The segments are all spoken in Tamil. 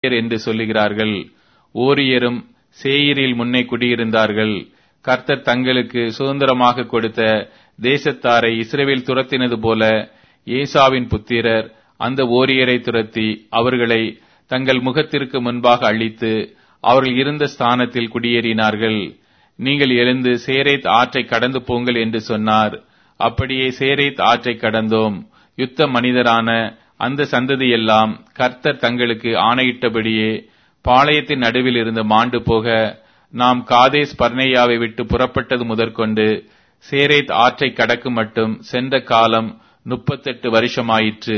ஓரியர் என்று சொல்லுகிறார்கள் ஓரியரும் சேயீரில் முன்னே குடியிருந்தார்கள் கர்த்தர் தங்களுக்கு சுதந்திரமாக கொடுத்த தேசத்தாரை இஸ்ரவேல் துரத்தினது போல ஏசாவின் புத்திரர் அந்த ஓரியரை துரத்தி அவர்களை தங்கள் முகத்திற்கு முன்பாக அழித்து அவர்கள் இருந்த ஸ்தானத்தில் குடியேறினார்கள் நீங்கள் எழுந்து சேரேத் ஆற்றை கடந்து போங்கள் என்று சொன்னார் அப்படியே சேரேத் ஆற்றை கடந்தோம் யுத்த மனிதரான அந்த சந்ததியெல்லாம் கர்த்தர் தங்களுக்கு ஆணையிட்டபடியே பாளையத்தின் நடுவில் இருந்து மாண்டு போக நாம் காதேஸ் பர்னேயாவை விட்டு புறப்பட்டது முதற்கொண்டு சேரேத் ஆற்றை கடக்கும் மட்டும் சென்ற காலம் முப்பத்தெட்டு வருஷமாயிற்று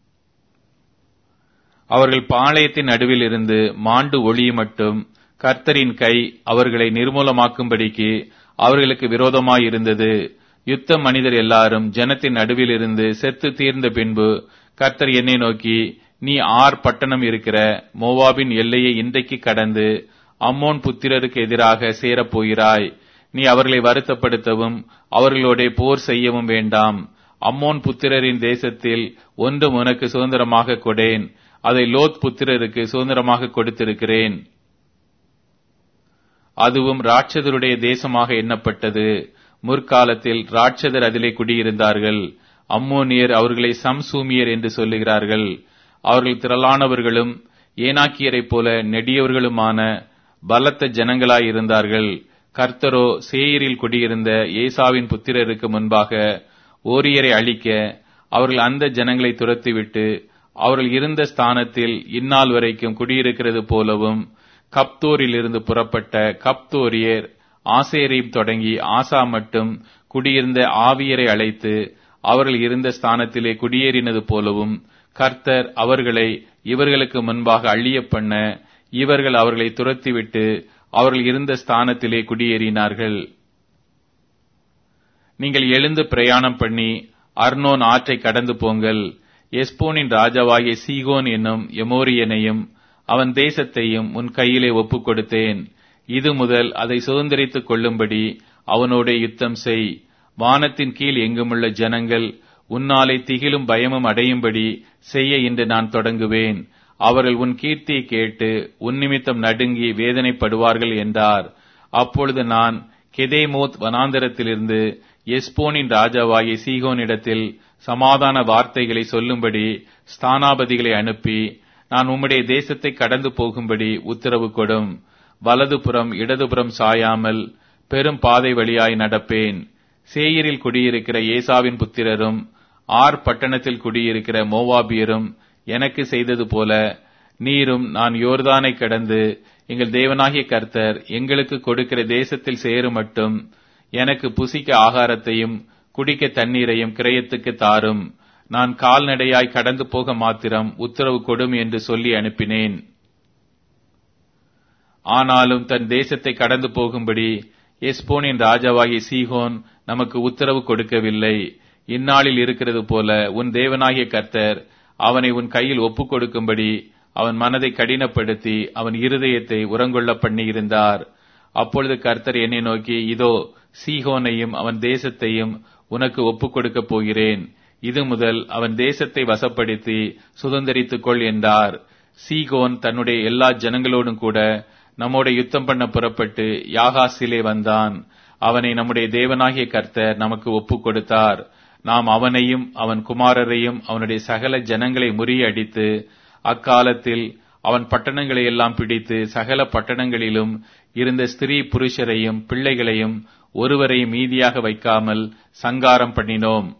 அவர்கள் பாளையத்தின் நடுவில் இருந்து மாண்டு ஒளிய மட்டும் கர்த்தரின் கை அவர்களை நிர்மூலமாக்கும்படிக்கு அவர்களுக்கு விரோதமாயிருந்தது யுத்த மனிதர் எல்லாரும் ஜனத்தின் நடுவில் இருந்து செத்து தீர்ந்த பின்பு கர்த்தர் என்னை நோக்கி நீ ஆர் பட்டணம் இருக்கிற மோவாபின் எல்லையை இன்றைக்கு கடந்து அம்மோன் புத்திரருக்கு எதிராக சேரப் போகிறாய் நீ அவர்களை வருத்தப்படுத்தவும் அவர்களோட போர் செய்யவும் வேண்டாம் அம்மோன் புத்திரரின் தேசத்தில் ஒன்றும் உனக்கு சுதந்திரமாக கொடேன் அதை லோத் புத்திரருக்கு சுதந்திரமாக கொடுத்திருக்கிறேன் அதுவும் ராட்சதருடைய தேசமாக எண்ணப்பட்டது முற்காலத்தில் ராட்சதர் அதிலே குடியிருந்தார்கள் அம்மோனியர் அவர்களை சம்சூமியர் என்று சொல்லுகிறார்கள் அவர்கள் திரளானவர்களும் ஏனாக்கியரைப் போல நெடியவர்களுமான பலத்த ஜனங்களாயிருந்தார்கள் கர்த்தரோ சேயரில் குடியிருந்த ஏசாவின் புத்திரருக்கு முன்பாக ஓரியரை அழிக்க அவர்கள் அந்த ஜனங்களை துரத்திவிட்டு அவர்கள் இருந்த ஸ்தானத்தில் இந்நாள் வரைக்கும் குடியிருக்கிறது போலவும் கப்தோரில் இருந்து புறப்பட்ட கப்தோரியர் ஆசேரையும் தொடங்கி ஆசா மட்டும் குடியிருந்த ஆவியரை அழைத்து அவர்கள் இருந்த ஸ்தானத்திலே குடியேறினது போலவும் கர்த்தர் அவர்களை இவர்களுக்கு முன்பாக அழிய பண்ண இவர்கள் அவர்களை துரத்திவிட்டு அவர்கள் இருந்த ஸ்தானத்திலே குடியேறினார்கள் நீங்கள் எழுந்து பிரயாணம் பண்ணி அர்னோன் ஆற்றை கடந்து போங்கள் எஸ்போனின் ராஜாவாகிய சீகோன் என்னும் எமோரியனையும் அவன் தேசத்தையும் உன் கையிலே ஒப்புக் கொடுத்தேன் இது முதல் அதை சுதந்திரித்துக் கொள்ளும்படி அவனோட யுத்தம் செய் வானத்தின் கீழ் எங்குமுள்ள ஜனங்கள் உன்னாலே திகிலும் பயமும் அடையும்படி செய்ய இன்று நான் தொடங்குவேன் அவர்கள் உன் கீர்த்தியை கேட்டு உன் நிமித்தம் நடுங்கி வேதனைப்படுவார்கள் என்றார் அப்பொழுது நான் கெதேமோத் வனாந்தரத்திலிருந்து எஸ்போனின் ராஜாவாகிய சீகோனிடத்தில் சமாதான வார்த்தைகளை சொல்லும்படி ஸ்தானாபதிகளை அனுப்பி நான் உம்முடைய தேசத்தை கடந்து போகும்படி உத்தரவு கொடும் வலதுபுறம் இடதுபுறம் சாயாமல் பெரும் பாதை வழியாய் நடப்பேன் சேயரில் குடியிருக்கிற ஏசாவின் புத்திரரும் ஆர் பட்டணத்தில் குடியிருக்கிற மோவாபியரும் எனக்கு செய்தது போல நீரும் நான் யோர்தானை கடந்து எங்கள் தேவனாகிய கர்த்தர் எங்களுக்கு கொடுக்கிற தேசத்தில் சேரும் மட்டும் எனக்கு புசிக்க ஆகாரத்தையும் குடிக்க தண்ணீரையும் கிரயத்துக்கு தாரும் நான் கால்நடையாய் கடந்து போக மாத்திரம் உத்தரவு கொடும் என்று சொல்லி அனுப்பினேன் ஆனாலும் தன் தேசத்தை கடந்து போகும்படி எஸ்போனின் ராஜாவாகிய சீகோன் நமக்கு உத்தரவு கொடுக்கவில்லை இந்நாளில் இருக்கிறது போல உன் தேவனாகிய கர்த்தர் அவனை உன் கையில் ஒப்புக் கொடுக்கும்படி அவன் மனதை கடினப்படுத்தி அவன் இருதயத்தை உரங்கொள்ள பண்ணியிருந்தார் அப்பொழுது கர்த்தர் என்னை நோக்கி இதோ சீகோனையும் அவன் தேசத்தையும் உனக்கு ஒப்புக் கொடுக்கப் போகிறேன் இது முதல் அவன் தேசத்தை வசப்படுத்தி சுதந்திரித்துக் கொள் என்றார் சீகோன் தன்னுடைய எல்லா ஜனங்களோடும் கூட நம்மோட யுத்தம் பண்ண புறப்பட்டு யாகாசிலே வந்தான் அவனை நம்முடைய தேவனாகிய கர்த்தர் நமக்கு ஒப்புக் கொடுத்தார் நாம் அவனையும் அவன் குமாரரையும் அவனுடைய சகல ஜனங்களை முறியடித்து அக்காலத்தில் அவன் பட்டணங்களை எல்லாம் பிடித்து சகல பட்டணங்களிலும் இருந்த ஸ்திரீ புருஷரையும் பிள்ளைகளையும் ஒருவரையும் மீதியாக வைக்காமல் சங்காரம் பண்ணினோம்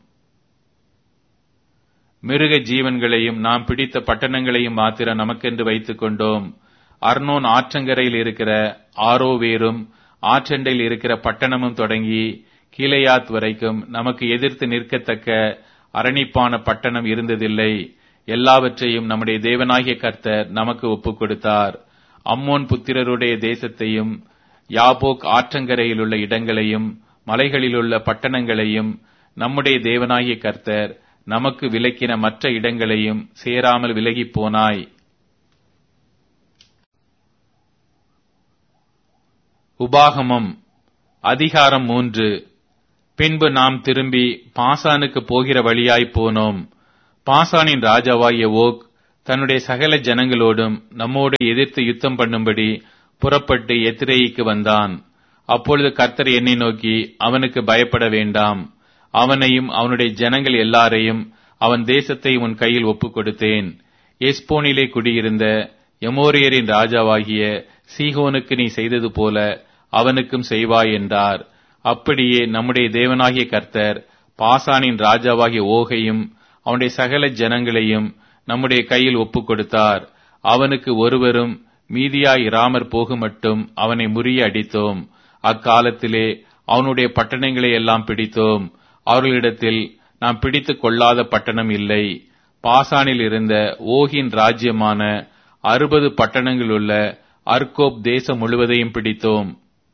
மிருக ஜீவன்களையும் நாம் பிடித்த பட்டணங்களையும் மாத்திரம் நமக்கென்று வைத்துக் கொண்டோம் அர்னோன் ஆற்றங்கரையில் இருக்கிற ஆரோவேரும் ஆற்றண்டையில் இருக்கிற பட்டணமும் தொடங்கி கீழையாத் வரைக்கும் நமக்கு எதிர்த்து நிற்கத்தக்க அரணிப்பான பட்டணம் இருந்ததில்லை எல்லாவற்றையும் நம்முடைய தேவனாகிய கர்த்தர் நமக்கு ஒப்புக் கொடுத்தார் அம்மோன் புத்திரருடைய தேசத்தையும் யாபோக் ஆற்றங்கரையில் உள்ள இடங்களையும் மலைகளிலுள்ள பட்டணங்களையும் நம்முடைய தேவனாகிய கர்த்தர் நமக்கு விலக்கின மற்ற இடங்களையும் சேராமல் விலகிப் போனாய் உபாகமம் அதிகாரம் மூன்று பின்பு நாம் திரும்பி பாசானுக்கு போகிற வழியாய் போனோம் பாசானின் ராஜாவாகிய ஓக் தன்னுடைய சகல ஜனங்களோடும் நம்மோடு எதிர்த்து யுத்தம் பண்ணும்படி புறப்பட்டு எத்திரேயிக்கு வந்தான் அப்பொழுது கர்த்தர் என்னை நோக்கி அவனுக்கு பயப்பட வேண்டாம் அவனையும் அவனுடைய ஜனங்கள் எல்லாரையும் அவன் தேசத்தை உன் கையில் ஒப்புக் கொடுத்தேன் எஸ்போனிலே குடியிருந்த எமோரியரின் ராஜாவாகிய சீகோனுக்கு நீ செய்தது போல அவனுக்கும் செய்வாய் என்றார் அப்படியே நம்முடைய தேவனாகிய கர்த்தர் பாசானின் ராஜாவாகிய ஓகையும் அவனுடைய சகல ஜனங்களையும் நம்முடைய கையில் ஒப்புக் கொடுத்தார் அவனுக்கு ஒருவரும் மீதியாய் இராமற் போகுமட்டும் அவனை முறிய அடித்தோம் அக்காலத்திலே அவனுடைய பட்டணங்களை எல்லாம் பிடித்தோம் அவர்களிடத்தில் நாம் பிடித்துக் கொள்ளாத பட்டணம் இல்லை பாசானில் இருந்த ஓகின் ராஜ்யமான அறுபது பட்டணங்களுள்ள அர்கோப் தேசம் முழுவதையும் பிடித்தோம்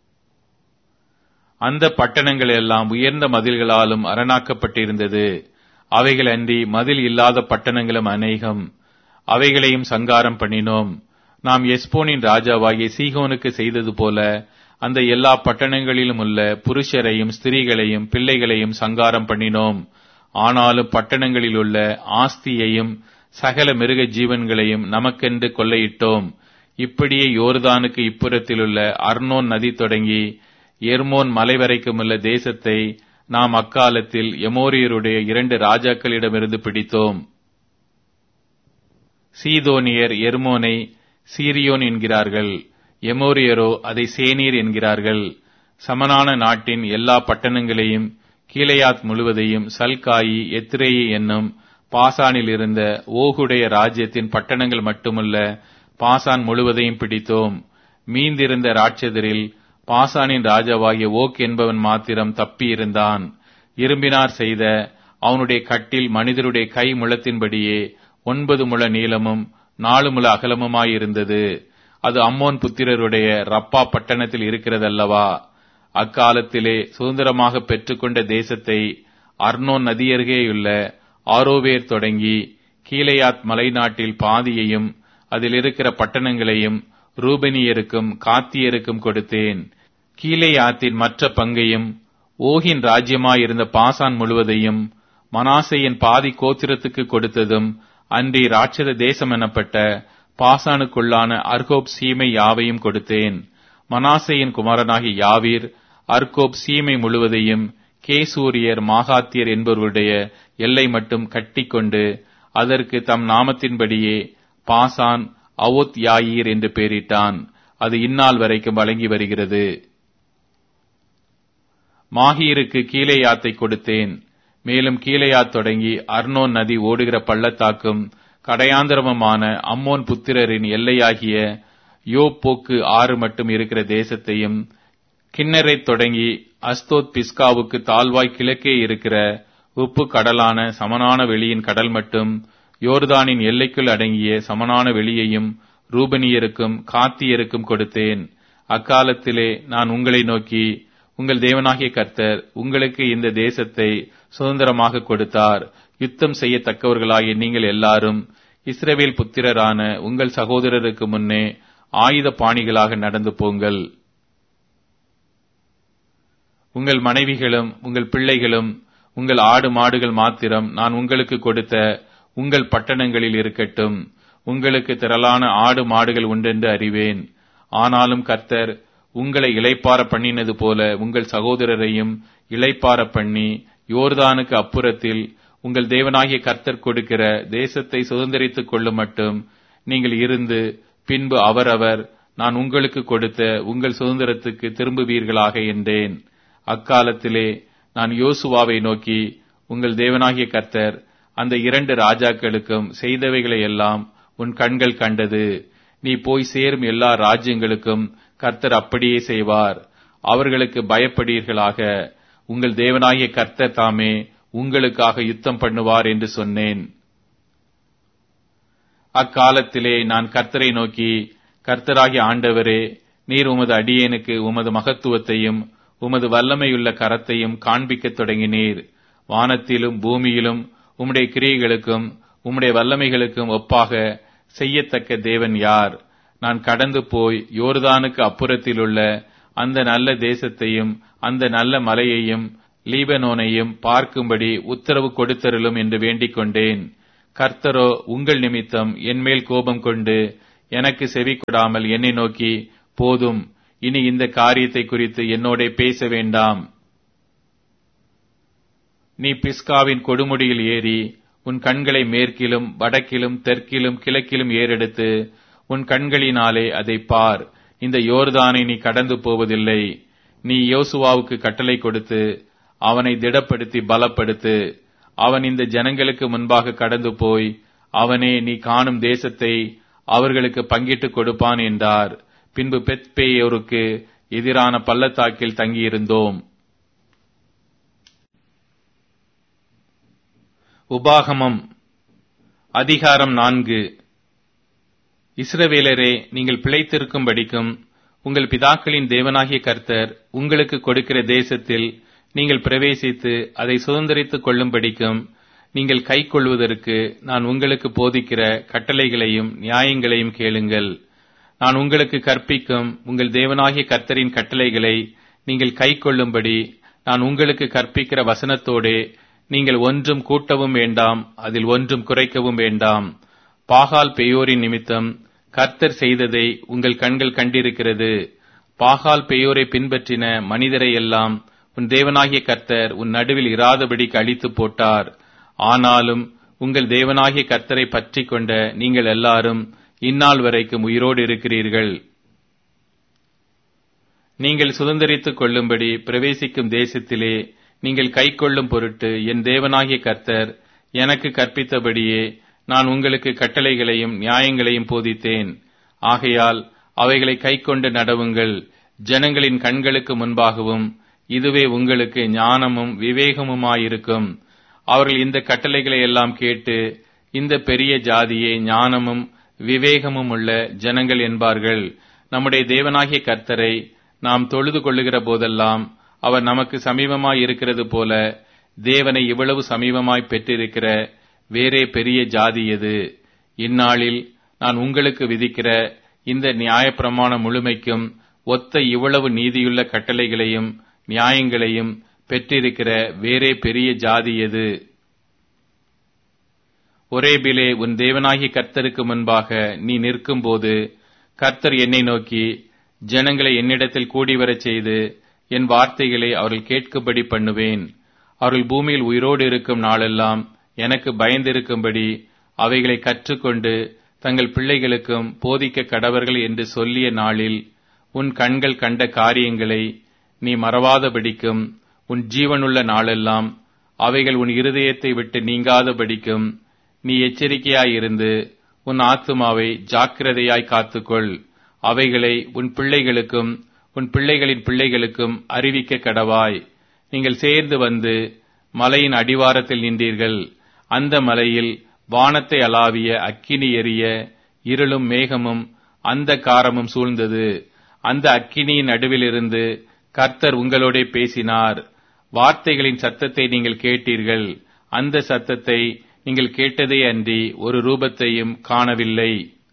அந்த பட்டணங்கள் எல்லாம் உயர்ந்த மதில்களாலும் அரணாக்கப்பட்டிருந்தது அவைகள் அன்றி மதில் இல்லாத பட்டணங்களும் அநேகம் அவைகளையும் சங்காரம் பண்ணினோம் நாம் எஸ்போனின் ராஜாவாகிய சீகோனுக்கு செய்தது போல அந்த எல்லா பட்டணங்களிலும் உள்ள புருஷரையும் ஸ்திரீகளையும் பிள்ளைகளையும் சங்காரம் பண்ணினோம் ஆனாலும் பட்டணங்களில் உள்ள ஆஸ்தியையும் சகல மிருக ஜீவன்களையும் நமக்கென்று கொள்ளையிட்டோம் இப்படியே யோர்தானுக்கு இப்புறத்திலுள்ள அர்னோன் நதி தொடங்கி எர்மோன் மலை வரைக்கும் உள்ள தேசத்தை நாம் அக்காலத்தில் எமோரியருடைய இரண்டு ராஜாக்களிடமிருந்து பிடித்தோம் சீதோனியர் எர்மோனை சீரியோன் என்கிறார்கள் எமோரியரோ அதை சேனீர் என்கிறார்கள் சமனான நாட்டின் எல்லா பட்டணங்களையும் கீழையாத் முழுவதையும் சல்காயி எத்திரேயி என்னும் பாசானில் இருந்த ஓகுடைய ராஜ்யத்தின் பட்டணங்கள் மட்டுமல்ல பாசான் முழுவதையும் பிடித்தோம் மீந்திருந்த ராட்சதரில் பாசானின் ராஜாவாகிய ஓக் என்பவன் மாத்திரம் தப்பியிருந்தான் இரும்பினார் செய்த அவனுடைய கட்டில் மனிதருடைய கை முழத்தின்படியே ஒன்பது முழ நீளமும் நாலு முழ அகலமுமாயிருந்தது அது அம்மோன் புத்திரருடைய ரப்பா பட்டணத்தில் இருக்கிறதல்லவா அக்காலத்திலே சுதந்திரமாக பெற்றுக்கொண்ட தேசத்தை அர்னோன் நதியருகேயுள்ள ஆரோவேர் தொடங்கி கீழையாத் மலைநாட்டில் பாதியையும் அதில் இருக்கிற பட்டணங்களையும் ரூபனியருக்கும் காத்தியருக்கும் கொடுத்தேன் கீழையாத்தின் மற்ற பங்கையும் ஓகின் ராஜ்யமாயிருந்த பாசான் முழுவதையும் மனாசையின் பாதி கோத்திரத்துக்கு கொடுத்ததும் அன்றி ராட்சத தேசம் எனப்பட்ட பாசானுக்குள்ளான அர்கோப் சீமை யாவையும் கொடுத்தேன் மனாசையின் குமாரனாகிய யாவீர் அர்கோப் சீமை முழுவதையும் கேசூரியர் மாகாத்தியர் என்பவருடைய எல்லை மட்டும் கட்டிக்கொண்டு அதற்கு தம் நாமத்தின்படியே பாசான் அவோத் யாயீர் என்று பெயரிட்டான் அது இந்நாள் வரைக்கும் வழங்கி வருகிறது மாஹீருக்கு கீழேயாத்தை கொடுத்தேன் மேலும் கீழையாத் தொடங்கி அர்னோன் நதி ஓடுகிற பள்ளத்தாக்கும் கடையாந்திரமுமான அம்மோன் புத்திரரின் எல்லையாகிய யோப்போக்கு ஆறு மட்டும் இருக்கிற தேசத்தையும் கிண்ணரை தொடங்கி அஸ்தோத் பிஸ்காவுக்கு தாழ்வாய் கிழக்கே இருக்கிற உப்பு கடலான சமனான வெளியின் கடல் மட்டும் யோர்தானின் எல்லைக்குள் அடங்கிய சமனான வெளியையும் ரூபனியருக்கும் காத்தியருக்கும் கொடுத்தேன் அக்காலத்திலே நான் உங்களை நோக்கி உங்கள் தேவனாகிய கர்த்தர் உங்களுக்கு இந்த தேசத்தை சுதந்திரமாக கொடுத்தார் யுத்தம் செய்யத்தக்கவர்களாகிய நீங்கள் எல்லாரும் இஸ்ரவேல் புத்திரரான உங்கள் சகோதரருக்கு முன்னே ஆயுத பாணிகளாக நடந்து போங்கள் உங்கள் மனைவிகளும் உங்கள் பிள்ளைகளும் உங்கள் ஆடு மாடுகள் மாத்திரம் நான் உங்களுக்கு கொடுத்த உங்கள் பட்டணங்களில் இருக்கட்டும் உங்களுக்கு திரளான ஆடு மாடுகள் உண்டென்று அறிவேன் ஆனாலும் கர்த்தர் உங்களை இளைப்பார பண்ணினது போல உங்கள் சகோதரரையும் இளைப்பார பண்ணி யோர்தானுக்கு அப்புறத்தில் உங்கள் தேவனாகிய கர்த்தர் கொடுக்கிற தேசத்தை சுதந்திரித்துக் கொள்ளும் மட்டும் நீங்கள் இருந்து பின்பு அவரவர் நான் உங்களுக்கு கொடுத்த உங்கள் சுதந்திரத்துக்கு திரும்புவீர்களாக என்றேன் அக்காலத்திலே நான் யோசுவாவை நோக்கி உங்கள் தேவனாகிய கர்த்தர் அந்த இரண்டு ராஜாக்களுக்கும் செய்தவைகளை எல்லாம் உன் கண்கள் கண்டது நீ போய் சேரும் எல்லா ராஜ்யங்களுக்கும் கர்த்தர் அப்படியே செய்வார் அவர்களுக்கு பயப்படீர்களாக உங்கள் தேவனாகிய கர்த்தர் தாமே உங்களுக்காக யுத்தம் பண்ணுவார் என்று சொன்னேன் அக்காலத்திலே நான் கர்த்தரை நோக்கி கர்த்தராகிய ஆண்டவரே நீர் உமது அடியேனுக்கு உமது மகத்துவத்தையும் உமது வல்லமையுள்ள கரத்தையும் காண்பிக்கத் தொடங்கினீர் வானத்திலும் பூமியிலும் உம்முடைய கிரியைகளுக்கும் உம்முடைய வல்லமைகளுக்கும் ஒப்பாக செய்யத்தக்க தேவன் யார் நான் கடந்து போய் யோர்தானுக்கு அப்புறத்திலுள்ள அந்த நல்ல தேசத்தையும் அந்த நல்ல மலையையும் லீபனோனையும் பார்க்கும்படி உத்தரவு கொடுத்தருளும் என்று வேண்டிக் கொண்டேன் கர்த்தரோ உங்கள் நிமித்தம் என்மேல் கோபம் கொண்டு எனக்கு செவி கொடாமல் என்னை நோக்கி போதும் இனி இந்த காரியத்தை குறித்து என்னோட பேச வேண்டாம் நீ பிஸ்காவின் கொடுமுடியில் ஏறி உன் கண்களை மேற்கிலும் வடக்கிலும் தெற்கிலும் கிழக்கிலும் ஏறெடுத்து உன் கண்களினாலே அதை பார் இந்த யோர்தானை நீ கடந்து போவதில்லை நீ யோசுவாவுக்கு கட்டளை கொடுத்து அவனை திடப்படுத்தி பலப்படுத்து அவன் இந்த ஜனங்களுக்கு முன்பாக கடந்து போய் அவனே நீ காணும் தேசத்தை அவர்களுக்கு பங்கிட்டுக் கொடுப்பான் என்றார் பின்பு பெத்பேயோருக்கு எதிரான பள்ளத்தாக்கில் தங்கியிருந்தோம் உபாகமம் அதிகாரம் நான்கு இஸ்ரவேலரே நீங்கள் பிழைத்திருக்கும்படிக்கும் உங்கள் பிதாக்களின் தேவனாகிய கர்த்தர் உங்களுக்கு கொடுக்கிற தேசத்தில் நீங்கள் பிரவேசித்து அதை சுதந்திரித்துக் கொள்ளும்படிக்கும் நீங்கள் கை கொள்வதற்கு நான் உங்களுக்கு போதிக்கிற கட்டளைகளையும் நியாயங்களையும் கேளுங்கள் நான் உங்களுக்கு கற்பிக்கும் உங்கள் தேவனாகிய கர்த்தரின் கட்டளைகளை நீங்கள் கை கொள்ளும்படி நான் உங்களுக்கு கற்பிக்கிற வசனத்தோடே நீங்கள் ஒன்றும் கூட்டவும் வேண்டாம் அதில் ஒன்றும் குறைக்கவும் வேண்டாம் பாகால் பெயோரின் நிமித்தம் கர்த்தர் செய்ததை உங்கள் கண்கள் கண்டிருக்கிறது பாகால் பெயோரை பின்பற்றின மனிதரை எல்லாம் உன் தேவனாகிய கர்த்தர் உன் நடுவில் இராதபடிக்கு அழித்து போட்டார் ஆனாலும் உங்கள் தேவனாகிய கர்த்தரை பற்றி கொண்ட நீங்கள் எல்லாரும் இந்நாள் வரைக்கும் உயிரோடு இருக்கிறீர்கள் நீங்கள் சுதந்திரித்துக் கொள்ளும்படி பிரவேசிக்கும் தேசத்திலே நீங்கள் கை கொள்ளும் பொருட்டு என் தேவனாகிய கர்த்தர் எனக்கு கற்பித்தபடியே நான் உங்களுக்கு கட்டளைகளையும் நியாயங்களையும் போதித்தேன் ஆகையால் அவைகளை கை கொண்டு நடவுங்கள் ஜனங்களின் கண்களுக்கு முன்பாகவும் இதுவே உங்களுக்கு ஞானமும் விவேகமுமாயிருக்கும் அவர்கள் இந்த கட்டளைகளை எல்லாம் கேட்டு இந்த பெரிய ஜாதியே ஞானமும் விவேகமும் உள்ள ஜனங்கள் என்பார்கள் நம்முடைய தேவனாகிய கர்த்தரை நாம் தொழுது கொள்ளுகிற போதெல்லாம் அவர் நமக்கு சமீபமாய் இருக்கிறது போல தேவனை இவ்வளவு சமீபமாய் பெற்றிருக்கிற வேறே பெரிய ஜாதி எது இந்நாளில் நான் உங்களுக்கு விதிக்கிற இந்த நியாயப்பிரமாண முழுமைக்கும் ஒத்த இவ்வளவு நீதியுள்ள கட்டளைகளையும் நியாயங்களையும் பெற்றிருக்கிற வேறே பெரிய ஜாதி எது ஒரேபிலே உன் தேவனாகிய கர்த்தருக்கு முன்பாக நீ நிற்கும்போது கர்த்தர் என்னை நோக்கி ஜனங்களை என்னிடத்தில் கூடிவரச் செய்து என் வார்த்தைகளை அவர்கள் கேட்கும்படி பண்ணுவேன் அவர்கள் பூமியில் உயிரோடு இருக்கும் நாளெல்லாம் எனக்கு பயந்திருக்கும்படி அவைகளை கற்றுக்கொண்டு தங்கள் பிள்ளைகளுக்கும் போதிக்க கடவர்கள் என்று சொல்லிய நாளில் உன் கண்கள் கண்ட காரியங்களை நீ மறவாதபடிக்கும் உன் ஜீவனுள்ள நாளெல்லாம் அவைகள் உன் இருதயத்தை விட்டு நீங்காதபடிக்கும் நீ எச்சரிக்கையாயிருந்து உன் ஆத்துமாவை ஜாக்கிரதையாய் காத்துக்கொள் அவைகளை உன் பிள்ளைகளுக்கும் உன் பிள்ளைகளின் பிள்ளைகளுக்கும் அறிவிக்க கடவாய் நீங்கள் சேர்ந்து வந்து மலையின் அடிவாரத்தில் நின்றீர்கள் அந்த மலையில் வானத்தை அளாவிய அக்கினி எரிய இருளும் மேகமும் அந்த காரமும் சூழ்ந்தது அந்த அக்கினியின் நடுவிலிருந்து கர்த்தர் உங்களோட பேசினார் வார்த்தைகளின் சத்தத்தை நீங்கள் கேட்டீர்கள் அந்த சத்தத்தை நீங்கள் கேட்டதே அன்றி ஒரு ரூபத்தையும் காணவில்லை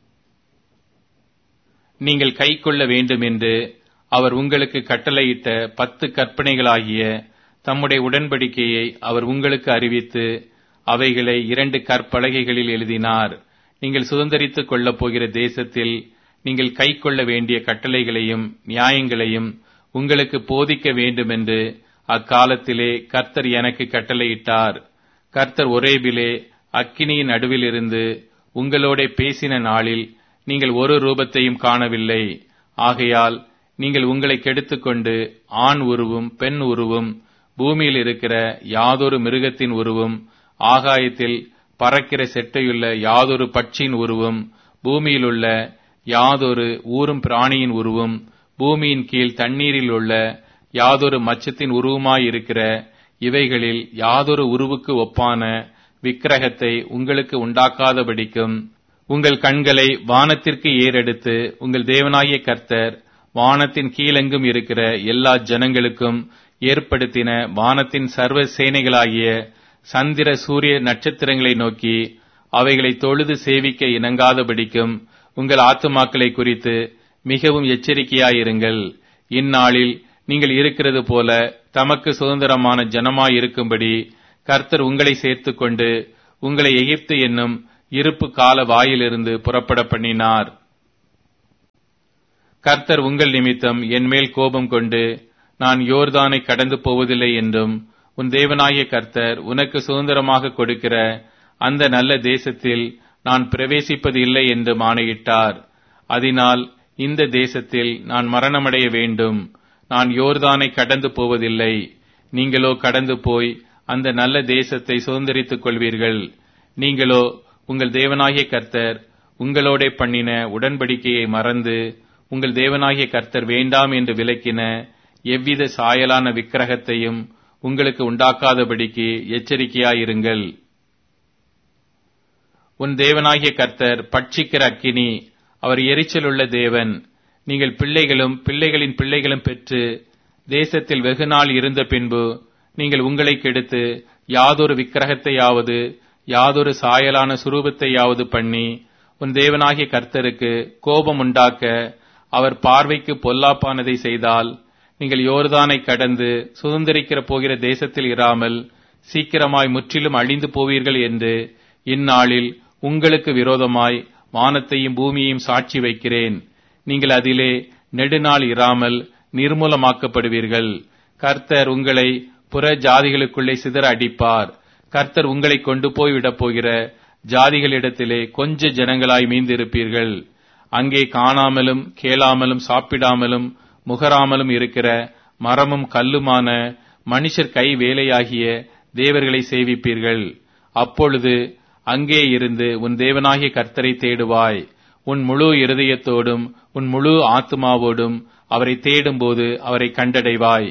நீங்கள் கை கொள்ள வேண்டும் என்று அவர் உங்களுக்கு கட்டளையிட்ட பத்து கற்பனைகளாகிய தம்முடைய உடன்படிக்கையை அவர் உங்களுக்கு அறிவித்து அவைகளை இரண்டு கற்பலகைகளில் எழுதினார் நீங்கள் சுதந்திரித்துக் கொள்ளப் போகிற தேசத்தில் நீங்கள் கை கொள்ள வேண்டிய கட்டளைகளையும் நியாயங்களையும் உங்களுக்கு போதிக்க வேண்டுமென்று அக்காலத்திலே கர்த்தர் எனக்கு கட்டளையிட்டார் கர்த்தர் ஒரேபிலே அக்கினியின் நடுவிலிருந்து உங்களோட பேசின நாளில் நீங்கள் ஒரு ரூபத்தையும் காணவில்லை ஆகையால் நீங்கள் உங்களை கெடுத்துக்கொண்டு ஆண் உருவும் பெண் உருவும் பூமியில் இருக்கிற யாதொரு மிருகத்தின் உருவும் ஆகாயத்தில் பறக்கிற செட்டையுள்ள யாதொரு பட்சியின் உருவும் பூமியிலுள்ள யாதொரு ஊரும் பிராணியின் உருவும் பூமியின் கீழ் தண்ணீரில் உள்ள யாதொரு மச்சத்தின் உருவமாயிருக்கிற இவைகளில் யாதொரு உருவுக்கு ஒப்பான விக்கிரகத்தை உங்களுக்கு உண்டாக்காதபடிக்கும் உங்கள் கண்களை வானத்திற்கு ஏறெடுத்து உங்கள் தேவனாகிய கர்த்தர் வானத்தின் கீழெங்கும் இருக்கிற எல்லா ஜனங்களுக்கும் ஏற்படுத்தின வானத்தின் சர்வ சேனைகளாகிய சந்திர சூரிய நட்சத்திரங்களை நோக்கி அவைகளை தொழுது சேவிக்க இணங்காதபடிக்கும் உங்கள் ஆத்துமாக்களை குறித்து மிகவும் எச்சரிக்கையாயிருங்கள் இந்நாளில் நீங்கள் இருக்கிறது போல தமக்கு சுதந்திரமான ஜனமாயிருக்கும்படி கர்த்தர் உங்களை சேர்த்துக்கொண்டு உங்களை எகிப்து என்னும் இருப்பு கால வாயிலிருந்து புறப்பட பண்ணினார் கர்த்தர் உங்கள் நிமித்தம் என் மேல் கோபம் கொண்டு நான் யோர்தானை கடந்து போவதில்லை என்றும் உன் தேவனாகிய கர்த்தர் உனக்கு சுதந்திரமாக கொடுக்கிற அந்த நல்ல தேசத்தில் நான் பிரவேசிப்பது இல்லை என்று ஆணையிட்டார் அதனால் இந்த தேசத்தில் நான் மரணமடைய வேண்டும் நான் யோர்தானை கடந்து போவதில்லை நீங்களோ கடந்து போய் அந்த நல்ல தேசத்தை சுதந்திரித்துக் கொள்வீர்கள் நீங்களோ உங்கள் தேவனாகிய கர்த்தர் உங்களோட பண்ணின உடன்படிக்கையை மறந்து உங்கள் தேவனாகிய கர்த்தர் வேண்டாம் என்று விலக்கின எவ்வித சாயலான விக்கிரகத்தையும் உங்களுக்கு உண்டாக்காதபடிக்கு எச்சரிக்கையாயிருங்கள் உன் தேவனாகிய கர்த்தர் பட்சிக்கிற அக்கினி அவர் எரிச்சலுள்ள தேவன் நீங்கள் பிள்ளைகளும் பிள்ளைகளின் பிள்ளைகளும் பெற்று தேசத்தில் வெகுநாள் இருந்த பின்பு நீங்கள் உங்களை கெடுத்து யாதொரு விக்கிரகத்தையாவது யாதொரு சாயலான சுரூபத்தையாவது பண்ணி உன் தேவனாகிய கர்த்தருக்கு கோபம் உண்டாக்க அவர் பார்வைக்கு பொல்லாப்பானதை செய்தால் நீங்கள் யோர்தானை கடந்து சுதந்திரிக்கிற போகிற தேசத்தில் இராமல் சீக்கிரமாய் முற்றிலும் அழிந்து போவீர்கள் என்று இந்நாளில் உங்களுக்கு விரோதமாய் வானத்தையும் பூமியையும் சாட்சி வைக்கிறேன் நீங்கள் அதிலே நெடுநாள் இராமல் நிர்மூலமாக்கப்படுவீர்கள் கர்த்தர் உங்களை புற ஜாதிகளுக்குள்ளே சிதற அடிப்பார் கர்த்தர் உங்களை கொண்டு போய் விடப் போகிற ஜாதிகளிடத்திலே கொஞ்ச ஜனங்களாய் மீந்திருப்பீர்கள் அங்கே காணாமலும் கேளாமலும் சாப்பிடாமலும் முகராமலும் இருக்கிற மரமும் கல்லுமான மனுஷர் கை வேலையாகிய தேவர்களை சேவிப்பீர்கள் அப்பொழுது அங்கே இருந்து உன் தேவனாகிய கர்த்தரை தேடுவாய் உன் முழு இருதயத்தோடும் உன் முழு ஆத்மாவோடும் அவரை தேடும்போது அவரை கண்டடைவாய்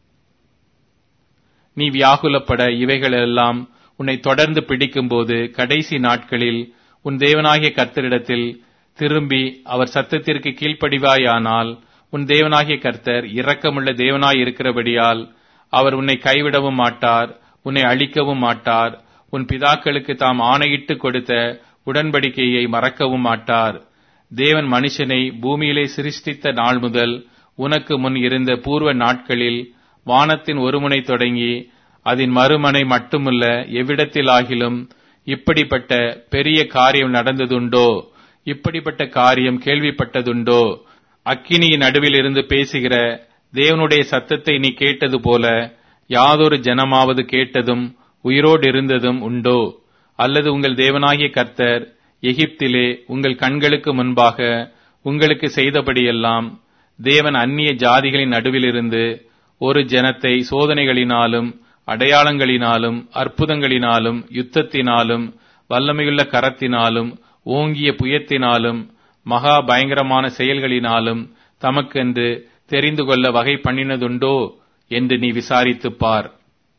நீ வியாகுலப்பட இவைகளெல்லாம் உன்னை தொடர்ந்து பிடிக்கும்போது கடைசி நாட்களில் உன் தேவனாகிய கர்த்தரிடத்தில் திரும்பி அவர் சத்தத்திற்கு கீழ்ப்படிவாயானால் உன் தேவனாகிய கர்த்தர் இரக்கமுள்ள தேவனாய் இருக்கிறபடியால் அவர் உன்னை கைவிடவும் மாட்டார் உன்னை அழிக்கவும் மாட்டார் உன் பிதாக்களுக்கு தாம் ஆணையிட்டு கொடுத்த உடன்படிக்கையை மறக்கவும் மாட்டார் தேவன் மனுஷனை பூமியிலே சிருஷ்டித்த நாள் முதல் உனக்கு முன் இருந்த பூர்வ நாட்களில் வானத்தின் ஒருமுனை தொடங்கி அதன் மறுமனை மட்டுமல்ல எவ்விடத்திலாகிலும் இப்படிப்பட்ட பெரிய காரியம் நடந்ததுண்டோ இப்படிப்பட்ட காரியம் கேள்விப்பட்டதுண்டோ அக்கினியின் நடுவில் இருந்து பேசுகிற தேவனுடைய சத்தத்தை நீ கேட்டது போல யாதொரு ஜனமாவது கேட்டதும் உயிரோடு இருந்ததும் உண்டோ அல்லது உங்கள் தேவனாகிய கர்த்தர் எகிப்திலே உங்கள் கண்களுக்கு முன்பாக உங்களுக்கு செய்தபடியெல்லாம் தேவன் அந்நிய ஜாதிகளின் நடுவிலிருந்து ஒரு ஜனத்தை சோதனைகளினாலும் அடையாளங்களினாலும் அற்புதங்களினாலும் யுத்தத்தினாலும் வல்லமையுள்ள கரத்தினாலும் ஓங்கிய புயத்தினாலும் மகா பயங்கரமான செயல்களினாலும் தமக்கென்று தெரிந்து கொள்ள வகை பண்ணினதுண்டோ என்று நீ விசாரித்துப் பார்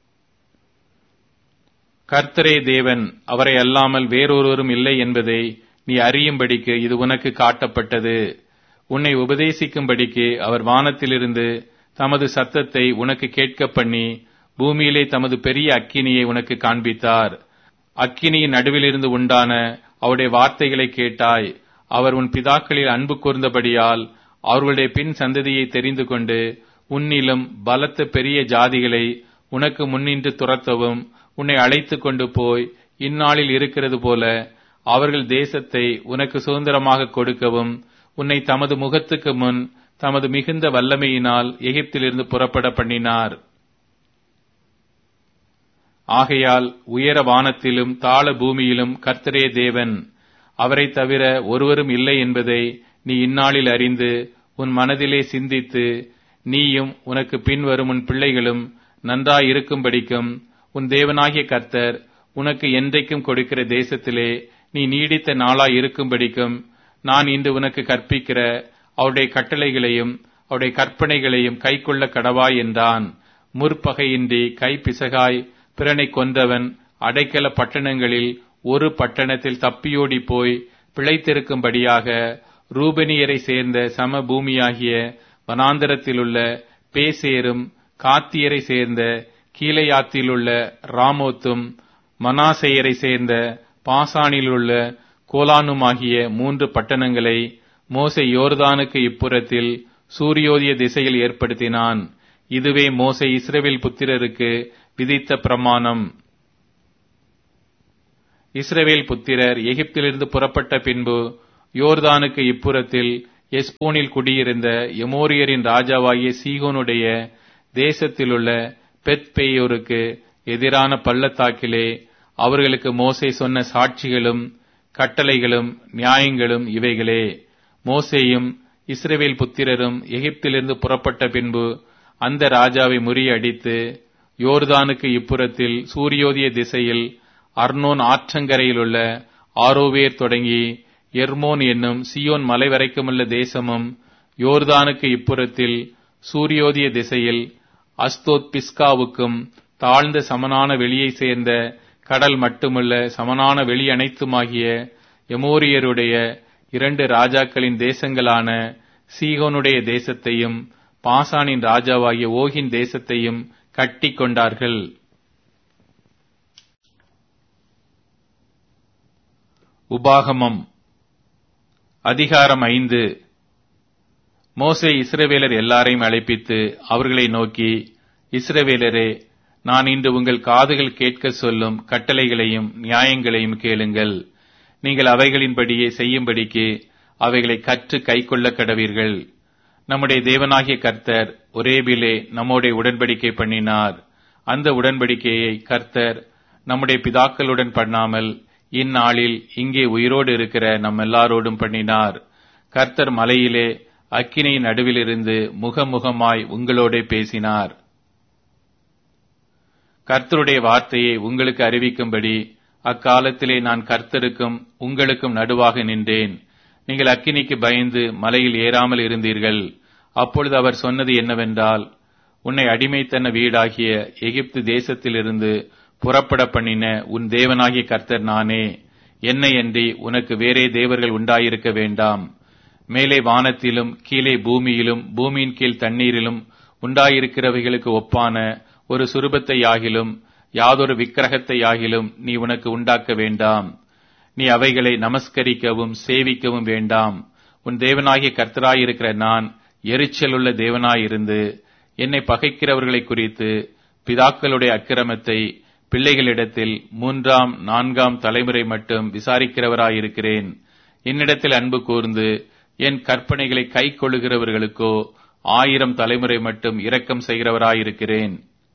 கர்த்தரே தேவன் அவரை அல்லாமல் வேறொருவரும் இல்லை என்பதை நீ அறியும்படிக்கு இது உனக்கு காட்டப்பட்டது உன்னை உபதேசிக்கும்படிக்கு அவர் வானத்திலிருந்து தமது சத்தத்தை உனக்கு கேட்க பண்ணி பூமியிலே தமது பெரிய அக்கினியை உனக்கு காண்பித்தார் அக்கினியின் நடுவிலிருந்து உண்டான அவருடைய வார்த்தைகளை கேட்டாய் அவர் உன் பிதாக்களில் அன்பு கூர்ந்தபடியால் அவர்களுடைய பின் சந்ததியை தெரிந்து கொண்டு உன்னிலும் பலத்த பெரிய ஜாதிகளை உனக்கு முன்னின்று துரத்தவும் உன்னை அழைத்து கொண்டு போய் இந்நாளில் இருக்கிறது போல அவர்கள் தேசத்தை உனக்கு சுதந்திரமாக கொடுக்கவும் உன்னை தமது முகத்துக்கு முன் தமது மிகுந்த வல்லமையினால் எகிப்திலிருந்து புறப்பட பண்ணினார் ஆகையால் உயர வானத்திலும் தாழ பூமியிலும் கர்த்தரே தேவன் அவரை தவிர ஒருவரும் இல்லை என்பதை நீ இந்நாளில் அறிந்து உன் மனதிலே சிந்தித்து நீயும் உனக்கு பின்வரும் உன் பிள்ளைகளும் நன்றாயிருக்கும்படிக்கும் உன் தேவனாகிய கர்த்தர் உனக்கு என்றைக்கும் கொடுக்கிற தேசத்திலே நீ நீடித்த நாளாய் இருக்கும்படிக்கும் நான் இன்று உனக்கு கற்பிக்கிற அவருடைய கட்டளைகளையும் அவருடைய கற்பனைகளையும் கைக்கொள்ள கடவாய் என்றான் முற்பகையின்றி கைப்பிசகாய் பிறனை கொன்றவன் அடைக்கல பட்டணங்களில் ஒரு பட்டணத்தில் தப்பியோடி போய் பிழைத்திருக்கும்படியாக ரூபனியரை சேர்ந்த சம பூமியாகிய வனாந்தரத்திலுள்ள பேசேரும் காத்தியரை சேர்ந்த கீழையாத்திலுள்ள ராமோத்தும் மனாசேயரை சேர்ந்த பாசானிலுள்ள கோலானுமாகிய மூன்று பட்டணங்களை மோசே யோர்தானுக்கு இப்புறத்தில் சூரியோதய திசையில் ஏற்படுத்தினான் இதுவே மோசே இஸ்ரேவேல் புத்திரருக்கு விதித்த பிரமாணம் இஸ்ரவேல் புத்திரர் எகிப்திலிருந்து புறப்பட்ட பின்பு யோர்தானுக்கு இப்புறத்தில் எஸ்போனில் குடியிருந்த எமோரியரின் ராஜாவாகிய சீகோனுடைய தேசத்திலுள்ள பெத்பேயோருக்கு எதிரான பள்ளத்தாக்கிலே அவர்களுக்கு மோசே சொன்ன சாட்சிகளும் கட்டளைகளும் நியாயங்களும் இவைகளே மோசேயும் இஸ்ரவேல் புத்திரரும் எகிப்திலிருந்து புறப்பட்ட பின்பு அந்த ராஜாவை முறியடித்து யோர்தானுக்கு இப்புறத்தில் சூரியோதய திசையில் அர்னோன் ஆற்றங்கரையிலுள்ள ஆரோவேர் தொடங்கி எர்மோன் என்னும் சியோன் மலை வரைக்குமுள்ள தேசமும் யோர்தானுக்கு இப்புறத்தில் சூரியோதய திசையில் அஸ்தோத் பிஸ்காவுக்கும் தாழ்ந்த சமனான வெளியை சேர்ந்த கடல் மட்டுமல்ல சமனான வெளி அனைத்துமாகிய எமோரியருடைய இரண்டு ராஜாக்களின் தேசங்களான சீகோனுடைய தேசத்தையும் பாசானின் ராஜாவாகிய ஓகின் தேசத்தையும் கட்டி கொண்டார்கள் உபாகமம் அதிகாரம் ஐந்து மோசே இஸ்ரவேலர் எல்லாரையும் அழைப்பித்து அவர்களை நோக்கி இஸ்ரவேலரே நான் இன்று உங்கள் காதுகள் கேட்க சொல்லும் கட்டளைகளையும் நியாயங்களையும் கேளுங்கள் நீங்கள் அவைகளின்படியே செய்யும்படிக்கு அவைகளை கற்று கைக்கொள்ள கடவீர்கள் நம்முடைய தேவனாகிய கர்த்தர் ஒரேபிலே நம்முடைய உடன்படிக்கை பண்ணினார் அந்த உடன்படிக்கையை கர்த்தர் நம்முடைய பிதாக்களுடன் பண்ணாமல் இந்நாளில் இங்கே உயிரோடு இருக்கிற நம் எல்லாரோடும் பண்ணினார் கர்த்தர் மலையிலே அக்கினியின் நடுவிலிருந்து முகமுகமாய் உங்களோடே பேசினார் கர்த்தருடைய வார்த்தையை உங்களுக்கு அறிவிக்கும்படி அக்காலத்திலே நான் கர்த்தருக்கும் உங்களுக்கும் நடுவாக நின்றேன் நீங்கள் அக்கினிக்கு பயந்து மலையில் ஏறாமல் இருந்தீர்கள் அப்பொழுது அவர் சொன்னது என்னவென்றால் உன்னை அடிமைத்தன வீடாகிய எகிப்து தேசத்திலிருந்து புறப்பட பண்ணின உன் தேவனாகிய கர்த்தர் நானே என்னையன்றி உனக்கு வேறே தேவர்கள் உண்டாயிருக்க வேண்டாம் மேலே வானத்திலும் கீழே பூமியிலும் பூமியின் கீழ் தண்ணீரிலும் உண்டாயிருக்கிறவைகளுக்கு ஒப்பான ஒரு சுரூபத்தை யாகிலும் யாதொரு விக்கிரகத்தை யாகிலும் நீ உனக்கு உண்டாக்க வேண்டாம் நீ அவைகளை நமஸ்கரிக்கவும் சேவிக்கவும் வேண்டாம் உன் தேவனாகிய கர்த்தராயிருக்கிற நான் எரிச்சலுள்ள தேவனாயிருந்து என்னை பகைக்கிறவர்களை குறித்து பிதாக்களுடைய அக்கிரமத்தை பிள்ளைகளிடத்தில் மூன்றாம் நான்காம் தலைமுறை மட்டும் விசாரிக்கிறவராயிருக்கிறேன் என்னிடத்தில் அன்பு கூர்ந்து என் கற்பனைகளை கை கொள்ளுகிறவர்களுக்கோ ஆயிரம் தலைமுறை மட்டும் இரக்கம் செய்கிறவராயிருக்கிறேன்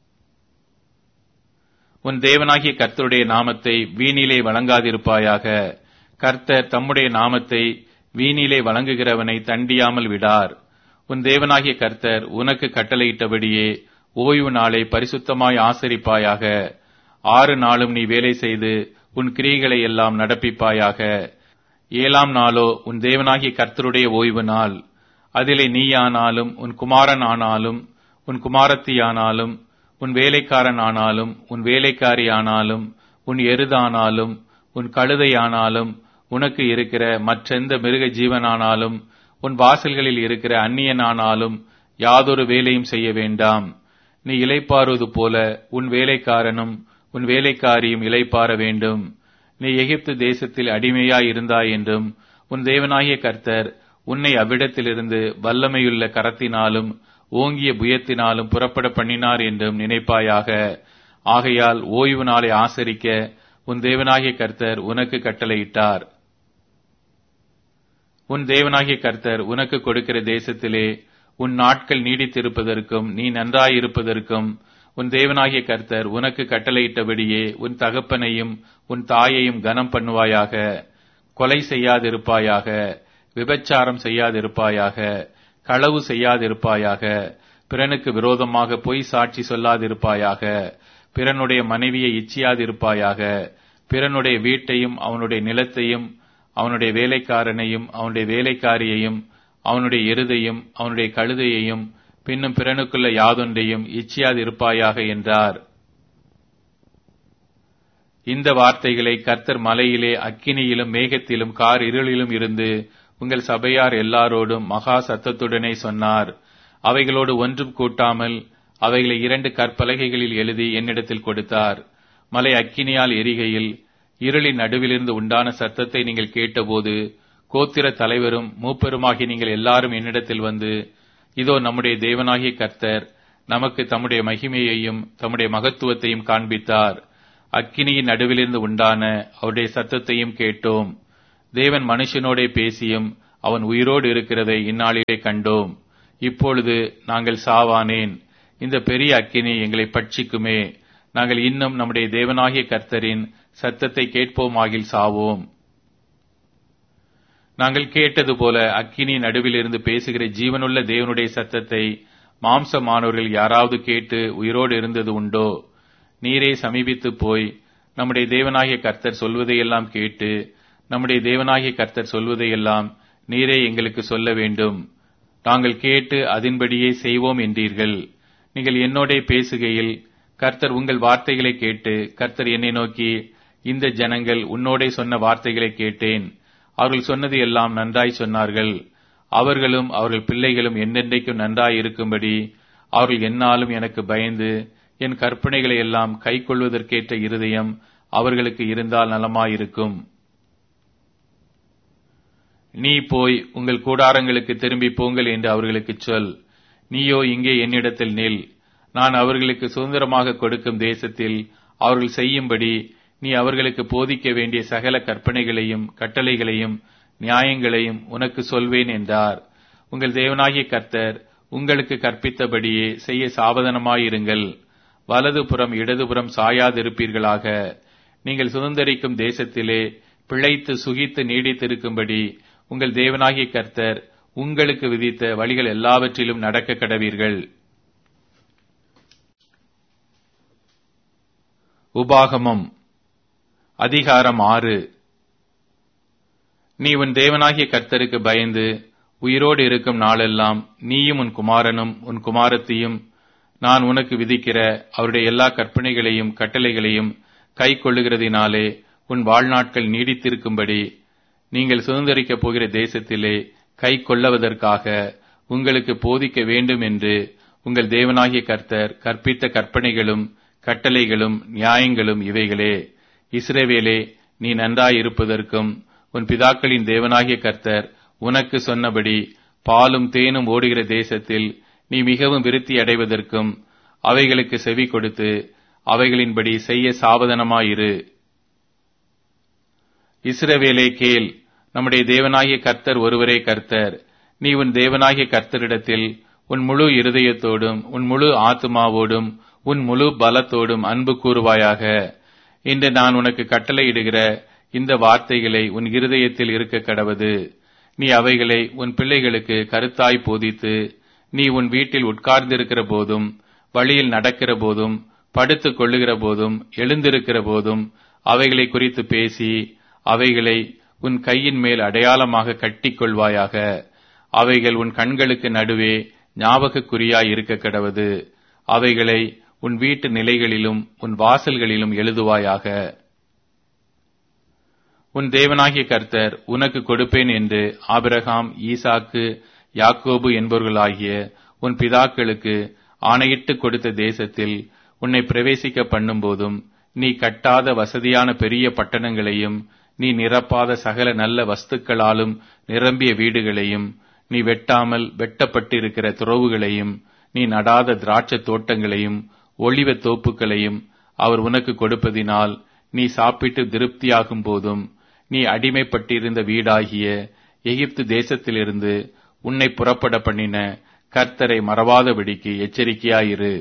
உன் தேவனாகிய கர்த்தருடைய நாமத்தை வீணிலே வழங்காதிருப்பாயாக கர்த்தர் தம்முடைய நாமத்தை வீணிலே வழங்குகிறவனை தண்டியாமல் விடார் உன் தேவனாகிய கர்த்தர் உனக்கு கட்டளையிட்டபடியே ஓய்வு நாளை பரிசுத்தமாய் ஆசரிப்பாயாக ஆறு நாளும் நீ வேலை செய்து உன் கிரியைகளை எல்லாம் நடப்பிப்பாயாக ஏழாம் நாளோ உன் தேவனாகிய கர்த்தருடைய ஓய்வு நாள் அதிலே நீயானாலும் உன் குமாரன் ஆனாலும் உன் குமாரத்தியானாலும் உன் வேலைக்காரன் ஆனாலும் உன் வேலைக்காரி ஆனாலும் உன் எருதானாலும் உன் கழுதையானாலும் உனக்கு இருக்கிற மற்றெந்த மிருக ஜீவனானாலும் உன் வாசல்களில் இருக்கிற அந்நியனானாலும் யாதொரு வேலையும் செய்ய வேண்டாம் நீ இலைப்பாறுவது போல உன் வேலைக்காரனும் உன் வேலைக்காரியும் இலைப்பாற வேண்டும் நீ எகிப்து தேசத்தில் அடிமையாய் இருந்தாய் என்றும் உன் தேவனாகிய கர்த்தர் உன்னை அவ்விடத்திலிருந்து வல்லமையுள்ள கரத்தினாலும் ஓங்கிய புயத்தினாலும் புறப்பட பண்ணினார் என்றும் நினைப்பாயாக ஆகையால் ஓய்வு நாளை ஆசரிக்க உன் தேவனாகிய கர்த்தர் உனக்கு கட்டளையிட்டார் உன் தேவனாகிய கர்த்தர் உனக்கு கொடுக்கிற தேசத்திலே உன் நாட்கள் நீடித்திருப்பதற்கும் நீ நன்றாயிருப்பதற்கும் உன் தேவனாகிய கர்த்தர் உனக்கு கட்டளையிட்டபடியே உன் தகப்பனையும் உன் தாயையும் கனம் பண்ணுவாயாக கொலை செய்யாதிருப்பாயாக விபச்சாரம் செய்யாதிருப்பாயாக களவு செய்யாதிருப்பாயாக பிறனுக்கு விரோதமாக பொய் சாட்சி சொல்லாதிருப்பாயாக பிறனுடைய மனைவியை இச்சியாதிருப்பாயாக பிறனுடைய வீட்டையும் அவனுடைய நிலத்தையும் அவனுடைய வேலைக்காரனையும் அவனுடைய வேலைக்காரியையும் அவனுடைய எருதையும் அவனுடைய கழுதையையும் பின்னும் பிறனுக்குள்ள யாதொன்றையும் இச்சியாதிருப்பாயாக என்றார் இந்த வார்த்தைகளை கர்த்தர் மலையிலே அக்கினியிலும் மேகத்திலும் கார் இருளிலும் இருந்து உங்கள் சபையார் எல்லாரோடும் மகா சத்தத்துடனே சொன்னார் அவைகளோடு ஒன்றும் கூட்டாமல் அவைகளை இரண்டு கற்பலகைகளில் எழுதி என்னிடத்தில் கொடுத்தார் மலை அக்கினியால் எரிகையில் இருளின் நடுவிலிருந்து உண்டான சத்தத்தை நீங்கள் கேட்டபோது கோத்திர தலைவரும் மூப்பெருமாகி நீங்கள் எல்லாரும் என்னிடத்தில் வந்து இதோ நம்முடைய தேவனாகிய கர்த்தர் நமக்கு தம்முடைய மகிமையையும் தம்முடைய மகத்துவத்தையும் காண்பித்தார் அக்கினியின் நடுவிலிருந்து உண்டான அவருடைய சத்தத்தையும் கேட்டோம் தேவன் மனுஷனோடே பேசியும் அவன் உயிரோடு இருக்கிறதை இந்நாளிலே கண்டோம் இப்பொழுது நாங்கள் சாவானேன் இந்த பெரிய அக்கினி எங்களை பட்சிக்குமே நாங்கள் இன்னும் நம்முடைய தேவனாகிய கர்த்தரின் சத்தத்தை கேட்போமாகில் சாவோம் நாங்கள் கேட்டது போல அக்கினி நடுவிலிருந்து பேசுகிற ஜீவனுள்ள தேவனுடைய சத்தத்தை மாம்சமானவர்கள் யாராவது கேட்டு உயிரோடு இருந்தது உண்டோ நீரே சமீபித்து போய் நம்முடைய தேவனாகிய கர்த்தர் சொல்வதையெல்லாம் கேட்டு நம்முடைய தேவனாகிய கர்த்தர் சொல்வதையெல்லாம் நீரே எங்களுக்கு சொல்ல வேண்டும் நாங்கள் கேட்டு அதன்படியே செய்வோம் என்றீர்கள் நீங்கள் என்னோடே பேசுகையில் கர்த்தர் உங்கள் வார்த்தைகளை கேட்டு கர்த்தர் என்னை நோக்கி இந்த ஜனங்கள் உன்னோடே சொன்ன வார்த்தைகளை கேட்டேன் அவர்கள் சொன்னது எல்லாம் நன்றாய் சொன்னார்கள் அவர்களும் அவர்கள் பிள்ளைகளும் என்னென்றைக்கும் நன்றாய் இருக்கும்படி அவர்கள் என்னாலும் எனக்கு பயந்து என் கற்பனைகளை எல்லாம் கை கொள்வதற்கேற்ற இருதயம் அவர்களுக்கு இருந்தால் நலமாயிருக்கும் நீ போய் உங்கள் கூடாரங்களுக்கு திரும்பி போங்கள் என்று அவர்களுக்கு சொல் நீயோ இங்கே என்னிடத்தில் நில் நான் அவர்களுக்கு சுதந்திரமாக கொடுக்கும் தேசத்தில் அவர்கள் செய்யும்படி நீ அவர்களுக்கு போதிக்க வேண்டிய சகல கற்பனைகளையும் கட்டளைகளையும் நியாயங்களையும் உனக்கு சொல்வேன் என்றார் உங்கள் தேவனாகிய கர்த்தர் உங்களுக்கு கற்பித்தபடியே செய்ய சாவதானமாயிருங்கள் வலதுபுறம் இடதுபுறம் சாயாதிருப்பீர்களாக நீங்கள் சுதந்திரிக்கும் தேசத்திலே பிழைத்து சுகித்து நீடித்திருக்கும்படி உங்கள் தேவனாகிய கர்த்தர் உங்களுக்கு விதித்த வழிகள் எல்லாவற்றிலும் நடக்க கடவீர்கள் உபாகமம் அதிகாரம் ஆறு நீ உன் தேவனாகிய கர்த்தருக்கு பயந்து உயிரோடு இருக்கும் நாளெல்லாம் நீயும் உன் குமாரனும் உன் குமாரத்தியும் நான் உனக்கு விதிக்கிற அவருடைய எல்லா கற்பனைகளையும் கட்டளைகளையும் கை கொள்ளுகிறதினாலே உன் வாழ்நாட்கள் நீடித்திருக்கும்படி நீங்கள் சுதந்திரிக்கப் போகிற தேசத்திலே கை கொள்ளவதற்காக உங்களுக்கு போதிக்க வேண்டும் என்று உங்கள் தேவனாகிய கர்த்தர் கற்பித்த கற்பனைகளும் கட்டளைகளும் நியாயங்களும் இவைகளே இஸ்ரேவேலே நீ நன்றாயிருப்பதற்கும் உன் பிதாக்களின் தேவனாகிய கர்த்தர் உனக்கு சொன்னபடி பாலும் தேனும் ஓடுகிற தேசத்தில் நீ மிகவும் விருத்தி அடைவதற்கும் அவைகளுக்கு செவி கொடுத்து அவைகளின்படி செய்ய சாவதானமாயிரு இஸ்ரவேலே கேள் நம்முடைய தேவனாகிய கர்த்தர் ஒருவரே கர்த்தர் நீ உன் தேவனாகிய கர்த்தரிடத்தில் உன் முழு இருதயத்தோடும் உன் முழு ஆத்மாவோடும் உன் முழு பலத்தோடும் அன்பு கூறுவாயாக இன்று நான் உனக்கு கட்டளையிடுகிற இந்த வார்த்தைகளை உன் இருதயத்தில் இருக்க கடவது நீ அவைகளை உன் பிள்ளைகளுக்கு கருத்தாய் போதித்து நீ உன் வீட்டில் உட்கார்ந்திருக்கிற போதும் வழியில் நடக்கிற போதும் படுத்துக் கொள்ளுகிற போதும் எழுந்திருக்கிற போதும் அவைகளை குறித்து பேசி அவைகளை உன் கையின் மேல் அடையாளமாக கட்டிக் கொள்வாயாக அவைகள் உன் கண்களுக்கு நடுவே ஞாபகக்குறியாய் இருக்க கடவது அவைகளை உன் வீட்டு நிலைகளிலும் உன் வாசல்களிலும் எழுதுவாயாக உன் தேவனாகிய கர்த்தர் உனக்கு கொடுப்பேன் என்று ஆபிரகாம் ஈசாக்கு யாக்கோபு என்பவர்களாகிய உன் பிதாக்களுக்கு ஆணையிட்டு கொடுத்த தேசத்தில் உன்னை பிரவேசிக்க பண்ணும்போதும் நீ கட்டாத வசதியான பெரிய பட்டணங்களையும் நீ நிரப்பாத சகல நல்ல வஸ்துக்களாலும் நிரம்பிய வீடுகளையும் நீ வெட்டாமல் வெட்டப்பட்டிருக்கிற துறவுகளையும் நீ நடாத திராட்சத் தோட்டங்களையும் ஒளிவ தோப்புகளையும் அவர் உனக்கு கொடுப்பதினால் நீ சாப்பிட்டு திருப்தியாகும் போதும் நீ அடிமைப்பட்டிருந்த வீடாகிய எகிப்து தேசத்திலிருந்து உன்னை புறப்பட பண்ணின கர்த்தரை மறவாதபடிக்கு எச்சரிக்கையாயிரு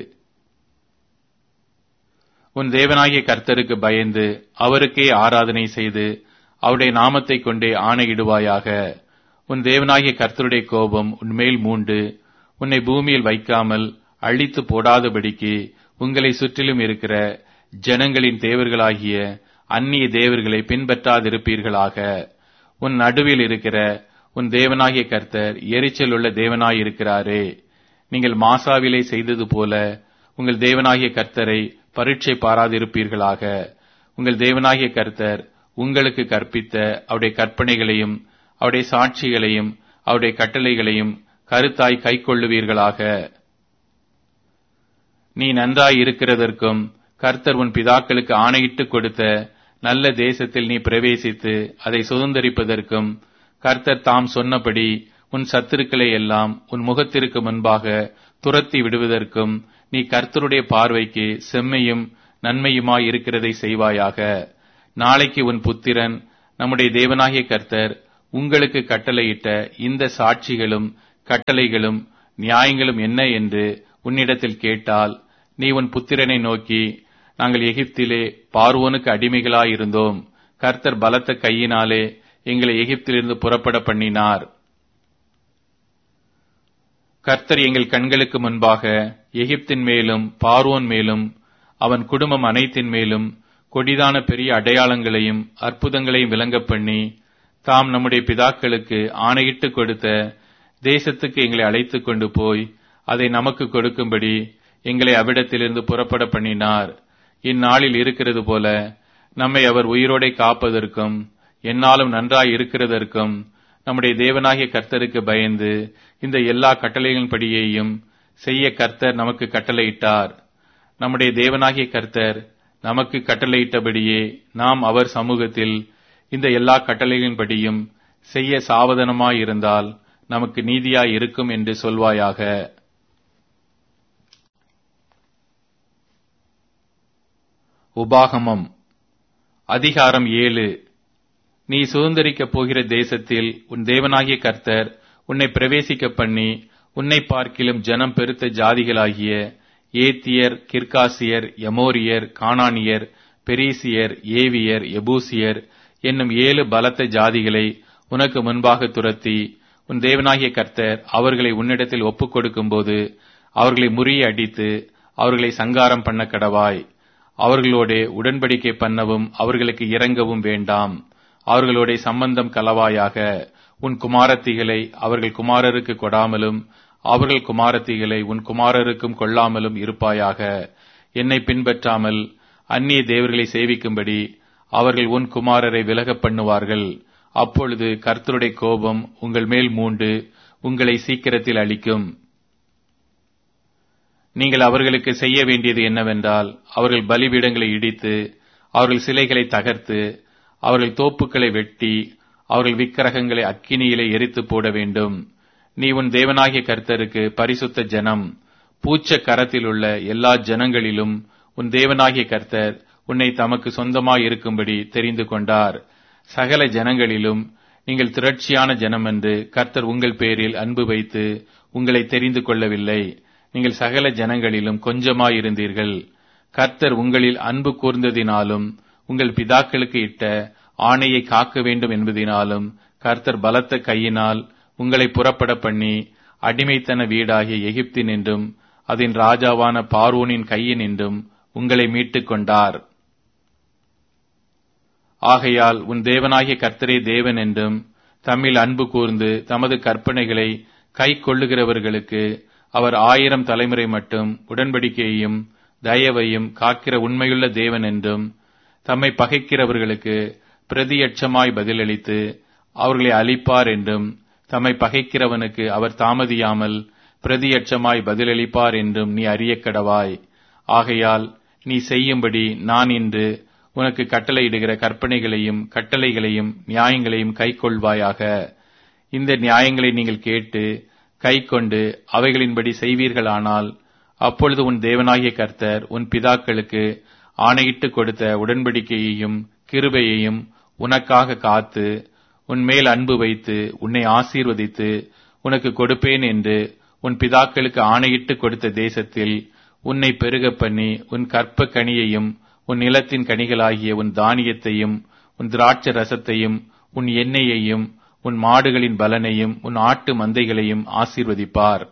உன் தேவனாகிய கர்த்தருக்கு பயந்து அவருக்கே ஆராதனை செய்து அவருடைய நாமத்தை கொண்டே ஆணையிடுவாயாக உன் தேவனாகிய கர்த்தருடைய கோபம் உன்மேல் மூண்டு உன்னை பூமியில் வைக்காமல் அழித்து போடாதபடிக்கு உங்களை சுற்றிலும் இருக்கிற ஜனங்களின் தேவர்களாகிய அந்நிய தேவர்களை பின்பற்றாதிருப்பீர்களாக உன் நடுவில் இருக்கிற உன் தேவனாகிய கர்த்தர் எரிச்சல் உள்ள தேவனாயிருக்கிறாரே நீங்கள் மாசாவிலே செய்தது போல உங்கள் தேவனாகிய கர்த்தரை பரீட்சை பாராதிருப்பீர்களாக உங்கள் தேவனாகிய கர்த்தர் உங்களுக்கு கற்பித்த அவருடைய கற்பனைகளையும் அவருடைய சாட்சிகளையும் அவருடைய கட்டளைகளையும் கருத்தாய் கைக்கொள்ளுவீர்களாக நீ நன்றாய் இருக்கிறதற்கும் கர்த்தர் உன் பிதாக்களுக்கு ஆணையிட்டு கொடுத்த நல்ல தேசத்தில் நீ பிரவேசித்து அதை சுதந்திரிப்பதற்கும் கர்த்தர் தாம் சொன்னபடி உன் சத்துருக்களை எல்லாம் உன் முகத்திற்கு முன்பாக துரத்தி விடுவதற்கும் நீ கர்த்தருடைய பார்வைக்கு செம்மையும் நன்மையுமாய் இருக்கிறதை செய்வாயாக நாளைக்கு உன் புத்திரன் நம்முடைய தேவனாகிய கர்த்தர் உங்களுக்கு கட்டளையிட்ட இந்த சாட்சிகளும் கட்டளைகளும் நியாயங்களும் என்ன என்று உன்னிடத்தில் கேட்டால் நீ உன் புத்திரனை நோக்கி நாங்கள் எகிப்திலே பார்வோனுக்கு அடிமைகளாயிருந்தோம் கர்த்தர் பலத்த கையினாலே எங்களை எகிப்திலிருந்து புறப்பட பண்ணினார் கர்த்தர் எங்கள் கண்களுக்கு முன்பாக எகிப்தின் மேலும் பார்வோன் மேலும் அவன் குடும்பம் அனைத்தின் மேலும் கொடிதான பெரிய அடையாளங்களையும் அற்புதங்களையும் விளங்கப் பண்ணி தாம் நம்முடைய பிதாக்களுக்கு ஆணையிட்டு கொடுத்த தேசத்துக்கு எங்களை அழைத்துக் கொண்டு போய் அதை நமக்கு கொடுக்கும்படி எங்களை அவ்விடத்திலிருந்து புறப்பட பண்ணினார் இந்நாளில் இருக்கிறது போல நம்மை அவர் உயிரோடை காப்பதற்கும் என்னாலும் நன்றாய் இருக்கிறதற்கும் நம்முடைய தேவனாகிய கர்த்தருக்கு பயந்து இந்த எல்லா கட்டளைகளின்படியையும் செய்ய கர்த்தர் நமக்கு கட்டளையிட்டார் நம்முடைய தேவனாகிய கர்த்தர் நமக்கு கட்டளையிட்டபடியே நாம் அவர் சமூகத்தில் இந்த எல்லா கட்டளைகளின்படியும் செய்ய சாவதானமாயிருந்தால் நமக்கு நீதியாய் இருக்கும் என்று சொல்வாயாக உபாகமம் அதிகாரம் ஏழு நீ சுதந்திரிக்கப் போகிற தேசத்தில் உன் தேவனாகிய கர்த்தர் உன்னை பிரவேசிக்க பண்ணி உன்னை பார்க்கிலும் ஜனம் பெருத்த ஜாதிகளாகிய ஏத்தியர் கிர்காசியர் எமோரியர் கானானியர் பெரிசியர் ஏவியர் எபூசியர் என்னும் ஏழு பலத்த ஜாதிகளை உனக்கு முன்பாக துரத்தி உன் தேவனாகிய கர்த்தர் அவர்களை உன்னிடத்தில் ஒப்புக் கொடுக்கும்போது அவர்களை முறிய அடித்து அவர்களை சங்காரம் பண்ண கடவாய் அவர்களோடே உடன்படிக்கை பண்ணவும் அவர்களுக்கு இறங்கவும் வேண்டாம் அவர்களோட சம்பந்தம் கலவாயாக உன் குமாரத்திகளை அவர்கள் குமாரருக்கு கொடாமலும் அவர்கள் குமாரத்திகளை உன் குமாரருக்கும் கொள்ளாமலும் இருப்பாயாக என்னை பின்பற்றாமல் அந்நிய தேவர்களை சேவிக்கும்படி அவர்கள் உன் குமாரரை விலகப் பண்ணுவார்கள் அப்பொழுது கர்த்தருடைய கோபம் உங்கள் மேல் மூண்டு உங்களை சீக்கிரத்தில் அளிக்கும் நீங்கள் அவர்களுக்கு செய்ய வேண்டியது என்னவென்றால் அவர்கள் பலிபீடங்களை இடித்து அவர்கள் சிலைகளை தகர்த்து அவர்கள் தோப்புக்களை வெட்டி அவர்கள் விக்கிரகங்களை அக்கினியிலே எரித்து போட வேண்டும் நீ உன் தேவனாகிய கர்த்தருக்கு பரிசுத்த ஜனம் பூச்ச கரத்தில் உள்ள எல்லா ஜனங்களிலும் உன் தேவனாகிய கர்த்தர் உன்னை தமக்கு சொந்தமாய் இருக்கும்படி தெரிந்து கொண்டார் சகல ஜனங்களிலும் நீங்கள் திரட்சியான ஜனம் என்று கர்த்தர் உங்கள் பேரில் அன்பு வைத்து உங்களை தெரிந்து கொள்ளவில்லை நீங்கள் சகல ஜனங்களிலும் கொஞ்சமாயிருந்தீர்கள் கர்த்தர் உங்களில் அன்பு கூர்ந்ததினாலும் உங்கள் பிதாக்களுக்கு இட்ட ஆணையை காக்க வேண்டும் என்பதினாலும் கர்த்தர் பலத்த கையினால் உங்களை புறப்பட பண்ணி அடிமைத்தன வீடாகிய எகிப்தின் என்றும் அதன் ராஜாவான பார்வோனின் கையின் என்றும் உங்களை மீட்டுக் கொண்டார் ஆகையால் உன் தேவனாகிய கர்த்தரே தேவன் என்றும் தம்மில் அன்பு கூர்ந்து தமது கற்பனைகளை கை கொள்ளுகிறவர்களுக்கு அவர் ஆயிரம் தலைமுறை மட்டும் உடன்படிக்கையையும் தயவையும் காக்கிற உண்மையுள்ள தேவன் என்றும் தம்மை பகைக்கிறவர்களுக்கு பிரதியட்சமாய் பதிலளித்து அவர்களை அழிப்பார் என்றும் தம்மை பகைக்கிறவனுக்கு அவர் தாமதியாமல் பிரதியட்சமாய் பதிலளிப்பார் என்றும் நீ அறியக்கடவாய் ஆகையால் நீ செய்யும்படி நான் இன்று உனக்கு கட்டளையிடுகிற கற்பனைகளையும் கட்டளைகளையும் நியாயங்களையும் கைக்கொள்வாயாக இந்த நியாயங்களை நீங்கள் கேட்டு கை கொண்டு அவைகளின்படி செய்வீர்களானால் அப்பொழுது உன் தேவனாகிய கர்த்தர் உன் பிதாக்களுக்கு ஆணையிட்டு கொடுத்த உடன்படிக்கையையும் கிருபையையும் உனக்காக காத்து உன் மேல் அன்பு வைத்து உன்னை ஆசீர்வதித்து உனக்கு கொடுப்பேன் என்று உன் பிதாக்களுக்கு ஆணையிட்டு கொடுத்த தேசத்தில் உன்னை பெருக பண்ணி உன் கற்ப கனியையும் உன் நிலத்தின் கனிகளாகிய உன் தானியத்தையும் உன் திராட்ச ரசத்தையும் உன் எண்ணெயையும் உன் மாடுகளின் பலனையும் உன் ஆட்டு மந்தைகளையும் ஆசீர்வதிப்பார்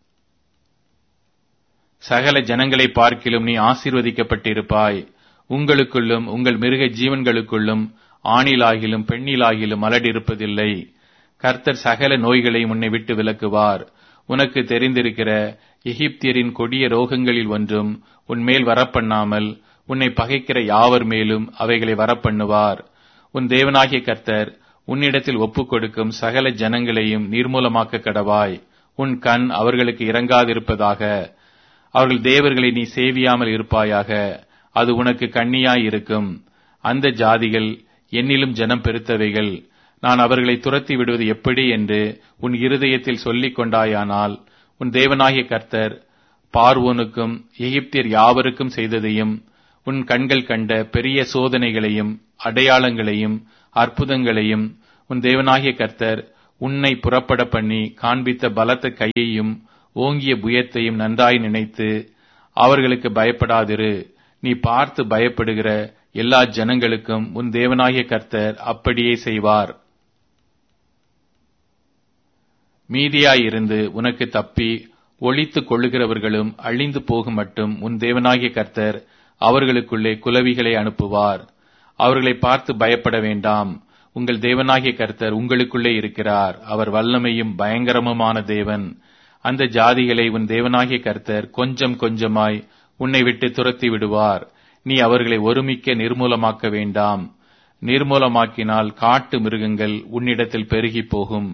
சகல ஜனங்களை பார்க்கிலும் நீ ஆசீர்வதிக்கப்பட்டிருப்பாய் உங்களுக்குள்ளும் உங்கள் மிருக ஜீவன்களுக்குள்ளும் ஆணிலாகிலும் பெண்ணிலாகிலும் மலடிருப்பதில்லை கர்த்தர் சகல நோய்களையும் உன்னை விட்டு விலக்குவார் உனக்கு தெரிந்திருக்கிற எகிப்தியரின் கொடிய ரோகங்களில் ஒன்றும் உன்மேல் வரப்பண்ணாமல் உன்னை பகைக்கிற யாவர் மேலும் அவைகளை வரப்பண்ணுவார் உன் தேவனாகிய கர்த்தர் உன்னிடத்தில் ஒப்புக் கொடுக்கும் சகல ஜனங்களையும் நீர்மூலமாக்க கடவாய் உன் கண் அவர்களுக்கு இறங்காதிருப்பதாக அவர்கள் தேவர்களை நீ சேவியாமல் இருப்பாயாக அது உனக்கு கண்ணியாய் இருக்கும் அந்த ஜாதிகள் என்னிலும் ஜனம் பெருத்தவைகள் நான் அவர்களை துரத்தி விடுவது எப்படி என்று உன் இருதயத்தில் சொல்லிக் கொண்டாயானால் உன் தேவனாகிய கர்த்தர் பார்வோனுக்கும் எகிப்தியர் யாவருக்கும் செய்ததையும் உன் கண்கள் கண்ட பெரிய சோதனைகளையும் அடையாளங்களையும் அற்புதங்களையும் உன் தேவனாகிய கர்த்தர் உன்னை புறப்பட பண்ணி காண்பித்த பலத்த கையையும் ஓங்கிய புயத்தையும் நன்றாய் நினைத்து அவர்களுக்கு பயப்படாதிரு நீ பார்த்து பயப்படுகிற எல்லா ஜனங்களுக்கும் உன் தேவனாகிய கர்த்தர் அப்படியே செய்வார் மீதியாயிருந்து உனக்கு தப்பி ஒழித்துக் கொள்ளுகிறவர்களும் அழிந்து போகும் மட்டும் உன் தேவனாகிய கர்த்தர் அவர்களுக்குள்ளே குலவிகளை அனுப்புவார் அவர்களை பார்த்து பயப்பட வேண்டாம் உங்கள் தேவனாகிய கர்த்தர் உங்களுக்குள்ளே இருக்கிறார் அவர் வல்லமையும் பயங்கரமுமான தேவன் அந்த ஜாதிகளை உன் தேவனாகிய கர்த்தர் கொஞ்சம் கொஞ்சமாய் உன்னை விட்டு துரத்தி விடுவார் நீ அவர்களை ஒருமிக்க நிர்மூலமாக்க வேண்டாம் நிர்மூலமாக்கினால் காட்டு மிருகங்கள் உன்னிடத்தில் பெருகி போகும்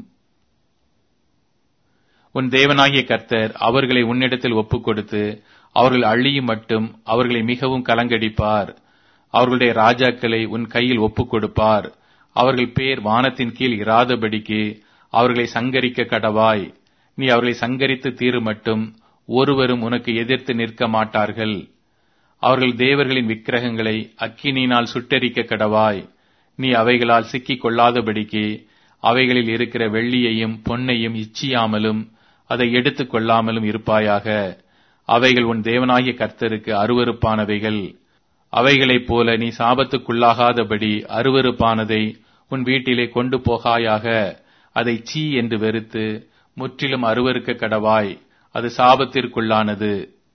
உன் தேவனாகிய கர்த்தர் அவர்களை உன்னிடத்தில் ஒப்புக் கொடுத்து அவர்கள் அழியும் மட்டும் அவர்களை மிகவும் கலங்கடிப்பார் அவர்களுடைய ராஜாக்களை உன் கையில் ஒப்புக் கொடுப்பார் அவர்கள் பேர் வானத்தின் கீழ் இராதபடிக்கு அவர்களை சங்கரிக்க கடவாய் நீ அவர்களை சங்கரித்து தீரு மட்டும் ஒருவரும் உனக்கு எதிர்த்து நிற்க மாட்டார்கள் அவர்கள் தேவர்களின் விக்கிரகங்களை அக்கினியினால் சுட்டெரிக்க கடவாய் நீ அவைகளால் சிக்கிக் கொள்ளாதபடிக்கு அவைகளில் இருக்கிற வெள்ளியையும் பொன்னையும் இச்சியாமலும் அதை எடுத்துக் கொள்ளாமலும் இருப்பாயாக அவைகள் உன் தேவனாகிய கர்த்தருக்கு அருவருப்பானவைகள் அவைகளைப் போல நீ சாபத்துக்குள்ளாகாதபடி அருவருப்பானதை உன் வீட்டிலே கொண்டு போகாயாக அதை சீ என்று வெறுத்து முற்றிலும் அருவருக்க கடவாய் அது சாபத்திற்குள்ளானது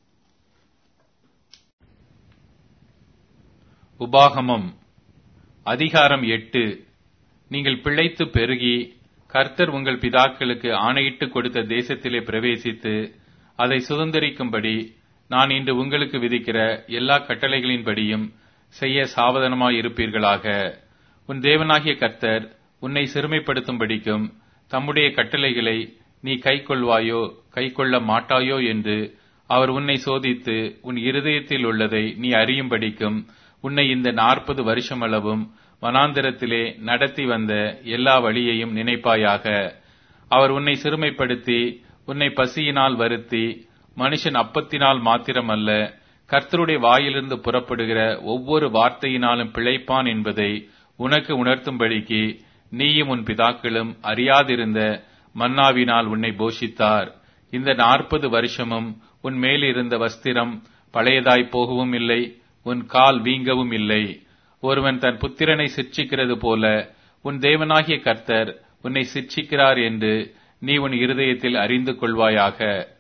உபாகமம் அதிகாரம் எட்டு நீங்கள் பிழைத்து பெருகி கர்த்தர் உங்கள் பிதாக்களுக்கு ஆணையிட்டு கொடுத்த தேசத்திலே பிரவேசித்து அதை சுதந்திரிக்கும்படி நான் இன்று உங்களுக்கு விதிக்கிற எல்லா கட்டளைகளின்படியும் செய்ய சாவதானமாயிருப்பீர்களாக உன் தேவனாகிய கர்த்தர் உன்னை சிறுமைப்படுத்தும்படிக்கும் தம்முடைய கட்டளைகளை நீ கைக்கொள்வாயோ கைக்கொள்ள மாட்டாயோ என்று அவர் உன்னை சோதித்து உன் இருதயத்தில் உள்ளதை நீ அறியும்படிக்கும் உன்னை இந்த நாற்பது வருஷமளவும் வனாந்திரத்திலே நடத்தி வந்த எல்லா வழியையும் நினைப்பாயாக அவர் உன்னை சிறுமைப்படுத்தி உன்னை பசியினால் வருத்தி மனுஷன் அப்பத்தினால் மாத்திரமல்ல கர்த்தருடைய வாயிலிருந்து புறப்படுகிற ஒவ்வொரு வார்த்தையினாலும் பிழைப்பான் என்பதை உனக்கு உணர்த்தும்படிக்கு நீயும் உன் பிதாக்களும் அறியாதிருந்த மன்னாவினால் உன்னை போஷித்தார் இந்த நாற்பது வருஷமும் உன் மேலிருந்த வஸ்திரம் பழையதாய் போகவும் இல்லை உன் கால் வீங்கவும் இல்லை ஒருவன் தன் புத்திரனை சிற்சிக்கிறது போல உன் தேவனாகிய கர்த்தர் உன்னை சிற்சிக்கிறார் என்று நீ உன் இருதயத்தில் அறிந்து கொள்வாயாக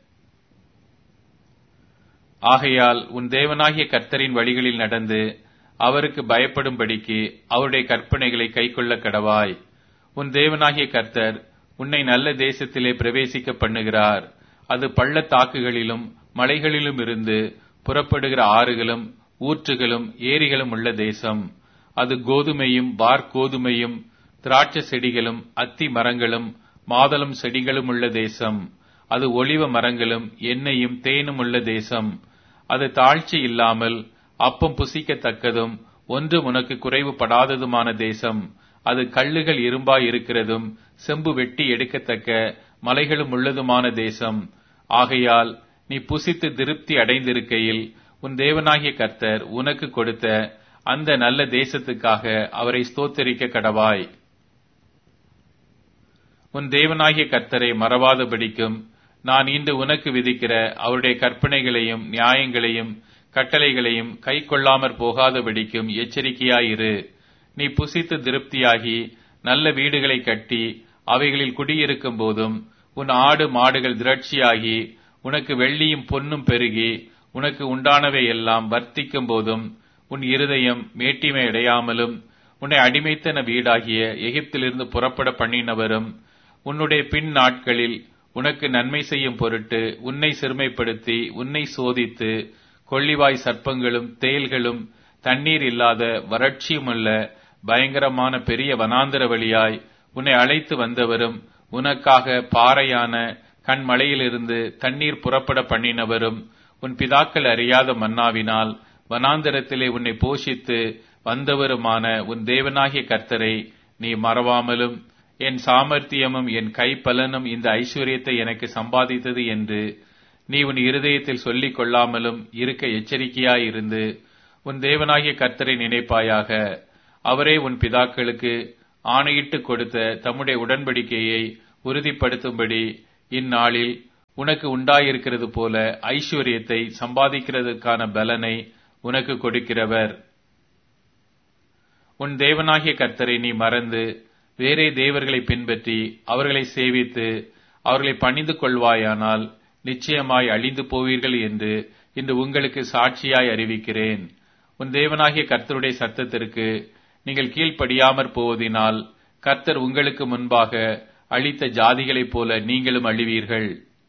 ஆகையால் உன் தேவனாகிய கர்த்தரின் வழிகளில் நடந்து அவருக்கு பயப்படும்படிக்கு அவருடைய கற்பனைகளை கைக்கொள்ள கடவாய் உன் தேவனாகிய கர்த்தர் உன்னை நல்ல தேசத்திலே பிரவேசிக்க பண்ணுகிறார் அது பள்ளத்தாக்குகளிலும் மலைகளிலும் இருந்து புறப்படுகிற ஆறுகளும் ஊற்றுகளும் ஏரிகளும் உள்ள தேசம் அது கோதுமையும் வார்கோதுமையும் திராட்சை செடிகளும் அத்தி மரங்களும் மாதளம் செடிகளும் உள்ள தேசம் அது ஒளிவ மரங்களும் எண்ணெயும் தேனும் உள்ள தேசம் அது தாழ்ச்சி இல்லாமல் அப்பம் புசிக்கத்தக்கதும் ஒன்று உனக்கு குறைவுபடாததுமான தேசம் அது கல்லுகள் இரும்பாய் இருக்கிறதும் செம்பு வெட்டி எடுக்கத்தக்க மலைகளும் உள்ளதுமான தேசம் ஆகையால் நீ புசித்து திருப்தி அடைந்திருக்கையில் உன் தேவனாகிய கர்த்தர் உனக்கு கொடுத்த அந்த நல்ல தேசத்துக்காக அவரை ஸ்தோத்தரிக்க கடவாய் உன் தேவனாகிய கர்த்தரை மறவாதபடிக்கும் நான் இன்று உனக்கு விதிக்கிற அவருடைய கற்பனைகளையும் நியாயங்களையும் கட்டளைகளையும் கை கொள்ளாமற் போகாதபடிக்கும் எச்சரிக்கையாயிரு நீ புசித்து திருப்தியாகி நல்ல வீடுகளை கட்டி அவைகளில் குடியிருக்கும் போதும் உன் ஆடு மாடுகள் திரட்சியாகி உனக்கு வெள்ளியும் பொன்னும் பெருகி உனக்கு உண்டானவை எல்லாம் வர்த்திக்கும் போதும் உன் இருதயம் மேட்டிமை அடையாமலும் உன்னை அடிமைத்தன வீடாகிய எகிப்திலிருந்து புறப்பட பண்ணினவரும் உன்னுடைய பின் நாட்களில் உனக்கு நன்மை செய்யும் பொருட்டு உன்னை சிறுமைப்படுத்தி உன்னை சோதித்து கொள்ளிவாய் சர்ப்பங்களும் தேள்களும் தண்ணீர் இல்லாத வறட்சியுமுள்ள பயங்கரமான பெரிய வனாந்தர வழியாய் உன்னை அழைத்து வந்தவரும் உனக்காக பாறையான கண்மலையிலிருந்து தண்ணீர் புறப்பட பண்ணினவரும் உன் பிதாக்கள் அறியாத மன்னாவினால் வனாந்தரத்திலே உன்னை போஷித்து வந்தவருமான உன் தேவனாகிய கர்த்தரை நீ மறவாமலும் என் சாமர்த்தியமும் என் கைப்பலனும் இந்த ஐஸ்வர்யத்தை எனக்கு சம்பாதித்தது என்று நீ உன் இருதயத்தில் சொல்லிக் கொள்ளாமலும் இருக்க எச்சரிக்கையாயிருந்து உன் தேவனாகிய கர்த்தரை நினைப்பாயாக அவரே உன் பிதாக்களுக்கு ஆணையிட்டு கொடுத்த தம்முடைய உடன்படிக்கையை உறுதிப்படுத்தும்படி இந்நாளில் உனக்கு உண்டாயிருக்கிறது போல ஐஸ்வர்யத்தை சம்பாதிக்கிறதுக்கான பலனை உனக்கு கொடுக்கிறவர் உன் தேவனாகிய கர்த்தரை நீ மறந்து வேறே தேவர்களை பின்பற்றி அவர்களை சேவித்து அவர்களை பணிந்து கொள்வாயானால் நிச்சயமாய் அழிந்து போவீர்கள் என்று இன்று உங்களுக்கு சாட்சியாய் அறிவிக்கிறேன் உன் தேவனாகிய கர்த்தருடைய சத்தத்திற்கு நீங்கள் கீழ்ப்படியாமற் போவதினால் கர்த்தர் உங்களுக்கு முன்பாக அழித்த ஜாதிகளைப் போல நீங்களும் அழிவீர்கள்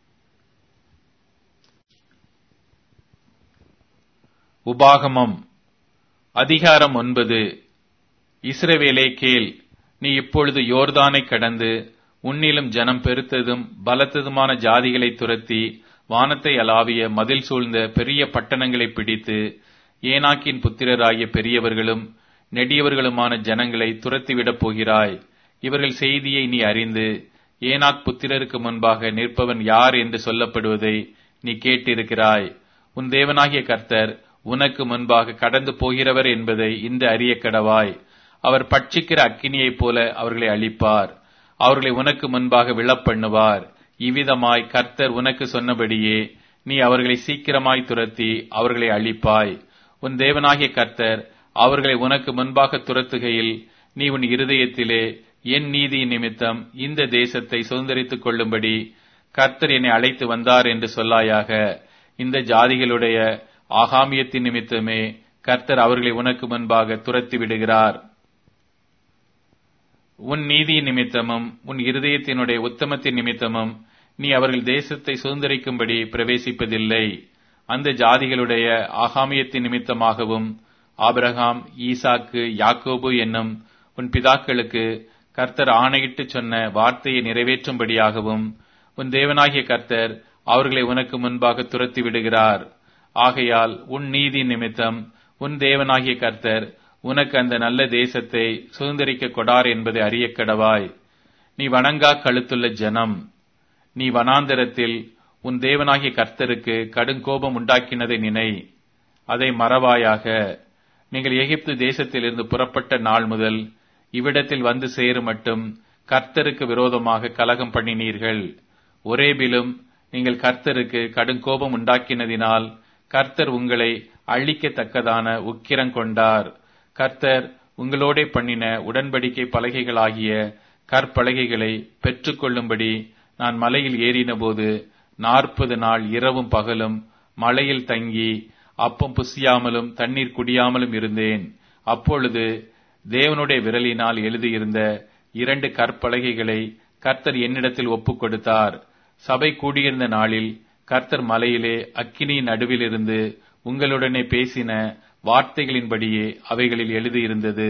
உபாகமம் அதிகாரம் ஒன்பது இஸ்ரவேலே கேள் நீ இப்பொழுது யோர்தானை கடந்து உன்னிலும் ஜனம் பெருத்ததும் பலத்ததுமான ஜாதிகளை துரத்தி வானத்தை அலாவிய மதில் சூழ்ந்த பெரிய பட்டணங்களை பிடித்து ஏனாக்கின் புத்திரராகிய பெரியவர்களும் நெடியவர்களுமான ஜனங்களை துரத்திவிடப் போகிறாய் இவர்கள் செய்தியை நீ அறிந்து ஏனாக் புத்திரருக்கு முன்பாக நிற்பவன் யார் என்று சொல்லப்படுவதை நீ கேட்டிருக்கிறாய் உன் தேவனாகிய கர்த்தர் உனக்கு முன்பாக கடந்து போகிறவர் என்பதை இந்த அறிய கடவாய் அவர் பட்சிக்கிற அக்கினியைப் போல அவர்களை அழிப்பார் அவர்களை உனக்கு முன்பாக விழப்பண்ணுவார் இவ்விதமாய் கர்த்தர் உனக்கு சொன்னபடியே நீ அவர்களை சீக்கிரமாய் துரத்தி அவர்களை அழிப்பாய் உன் தேவனாகிய கர்த்தர் அவர்களை உனக்கு முன்பாக துரத்துகையில் நீ உன் இருதயத்திலே என் நீதி நிமித்தம் இந்த தேசத்தை சுதந்திரித்துக் கொள்ளும்படி கர்த்தர் என்னை அழைத்து வந்தார் என்று சொல்லாயாக இந்த ஜாதிகளுடைய ஆகாமியத்தின் நிமித்தமே கர்த்தர் அவர்களை உனக்கு முன்பாக துரத்தி விடுகிறார் உன் நீதி நிமித்தமும் உன் இருதயத்தினுடைய உத்தமத்தின் நிமித்தமும் நீ அவர்கள் தேசத்தை சுதந்திரிக்கும்படி பிரவேசிப்பதில்லை அந்த ஜாதிகளுடைய ஆகாமியத்தின் நிமித்தமாகவும் ஆபிரகாம் ஈசாக்கு யாக்கோபு என்னும் உன் பிதாக்களுக்கு கர்த்தர் ஆணையிட்டு சொன்ன வார்த்தையை நிறைவேற்றும்படியாகவும் உன் தேவனாகிய கர்த்தர் அவர்களை உனக்கு முன்பாக துரத்தி விடுகிறார் ஆகையால் உன் நீதி நிமித்தம் உன் தேவனாகிய கர்த்தர் உனக்கு அந்த நல்ல தேசத்தை சுதந்திரிக்க கொடார் என்பதை அறியக்கடவாய் நீ வணங்கா கழுத்துள்ள ஜனம் நீ வனாந்தரத்தில் உன் தேவனாகிய கர்த்தருக்கு கடுங்கோபம் உண்டாக்கினதை நினை அதை மறவாயாக நீங்கள் எகிப்து தேசத்திலிருந்து புறப்பட்ட நாள் முதல் இவ்விடத்தில் வந்து சேரும் மட்டும் கர்த்தருக்கு விரோதமாக கலகம் பண்ணினீர்கள் ஒரேபிலும் நீங்கள் கர்த்தருக்கு கடுங்கோபம் உண்டாக்கினதினால் கர்த்தர் உங்களை அழிக்கத்தக்கதான உக்கிரம் கொண்டார் கர்த்தர் உங்களோடே பண்ணின உடன்படிக்கை பலகைகளாகிய கற்பலகைகளை பெற்றுக்கொள்ளும்படி நான் மலையில் ஏறினபோது நாற்பது நாள் இரவும் பகலும் மலையில் தங்கி அப்பம் புசியாமலும் தண்ணீர் குடியாமலும் இருந்தேன் அப்பொழுது தேவனுடைய விரலினால் எழுதியிருந்த இரண்டு கற்பலகைகளை கர்த்தர் என்னிடத்தில் ஒப்புக் கொடுத்தார் சபை கூடியிருந்த நாளில் கர்த்தர் மலையிலே அக்கினியின் நடுவிலிருந்து உங்களுடனே பேசின வார்த்தைகளின்படியே அவைகளில் எழுதியிருந்தது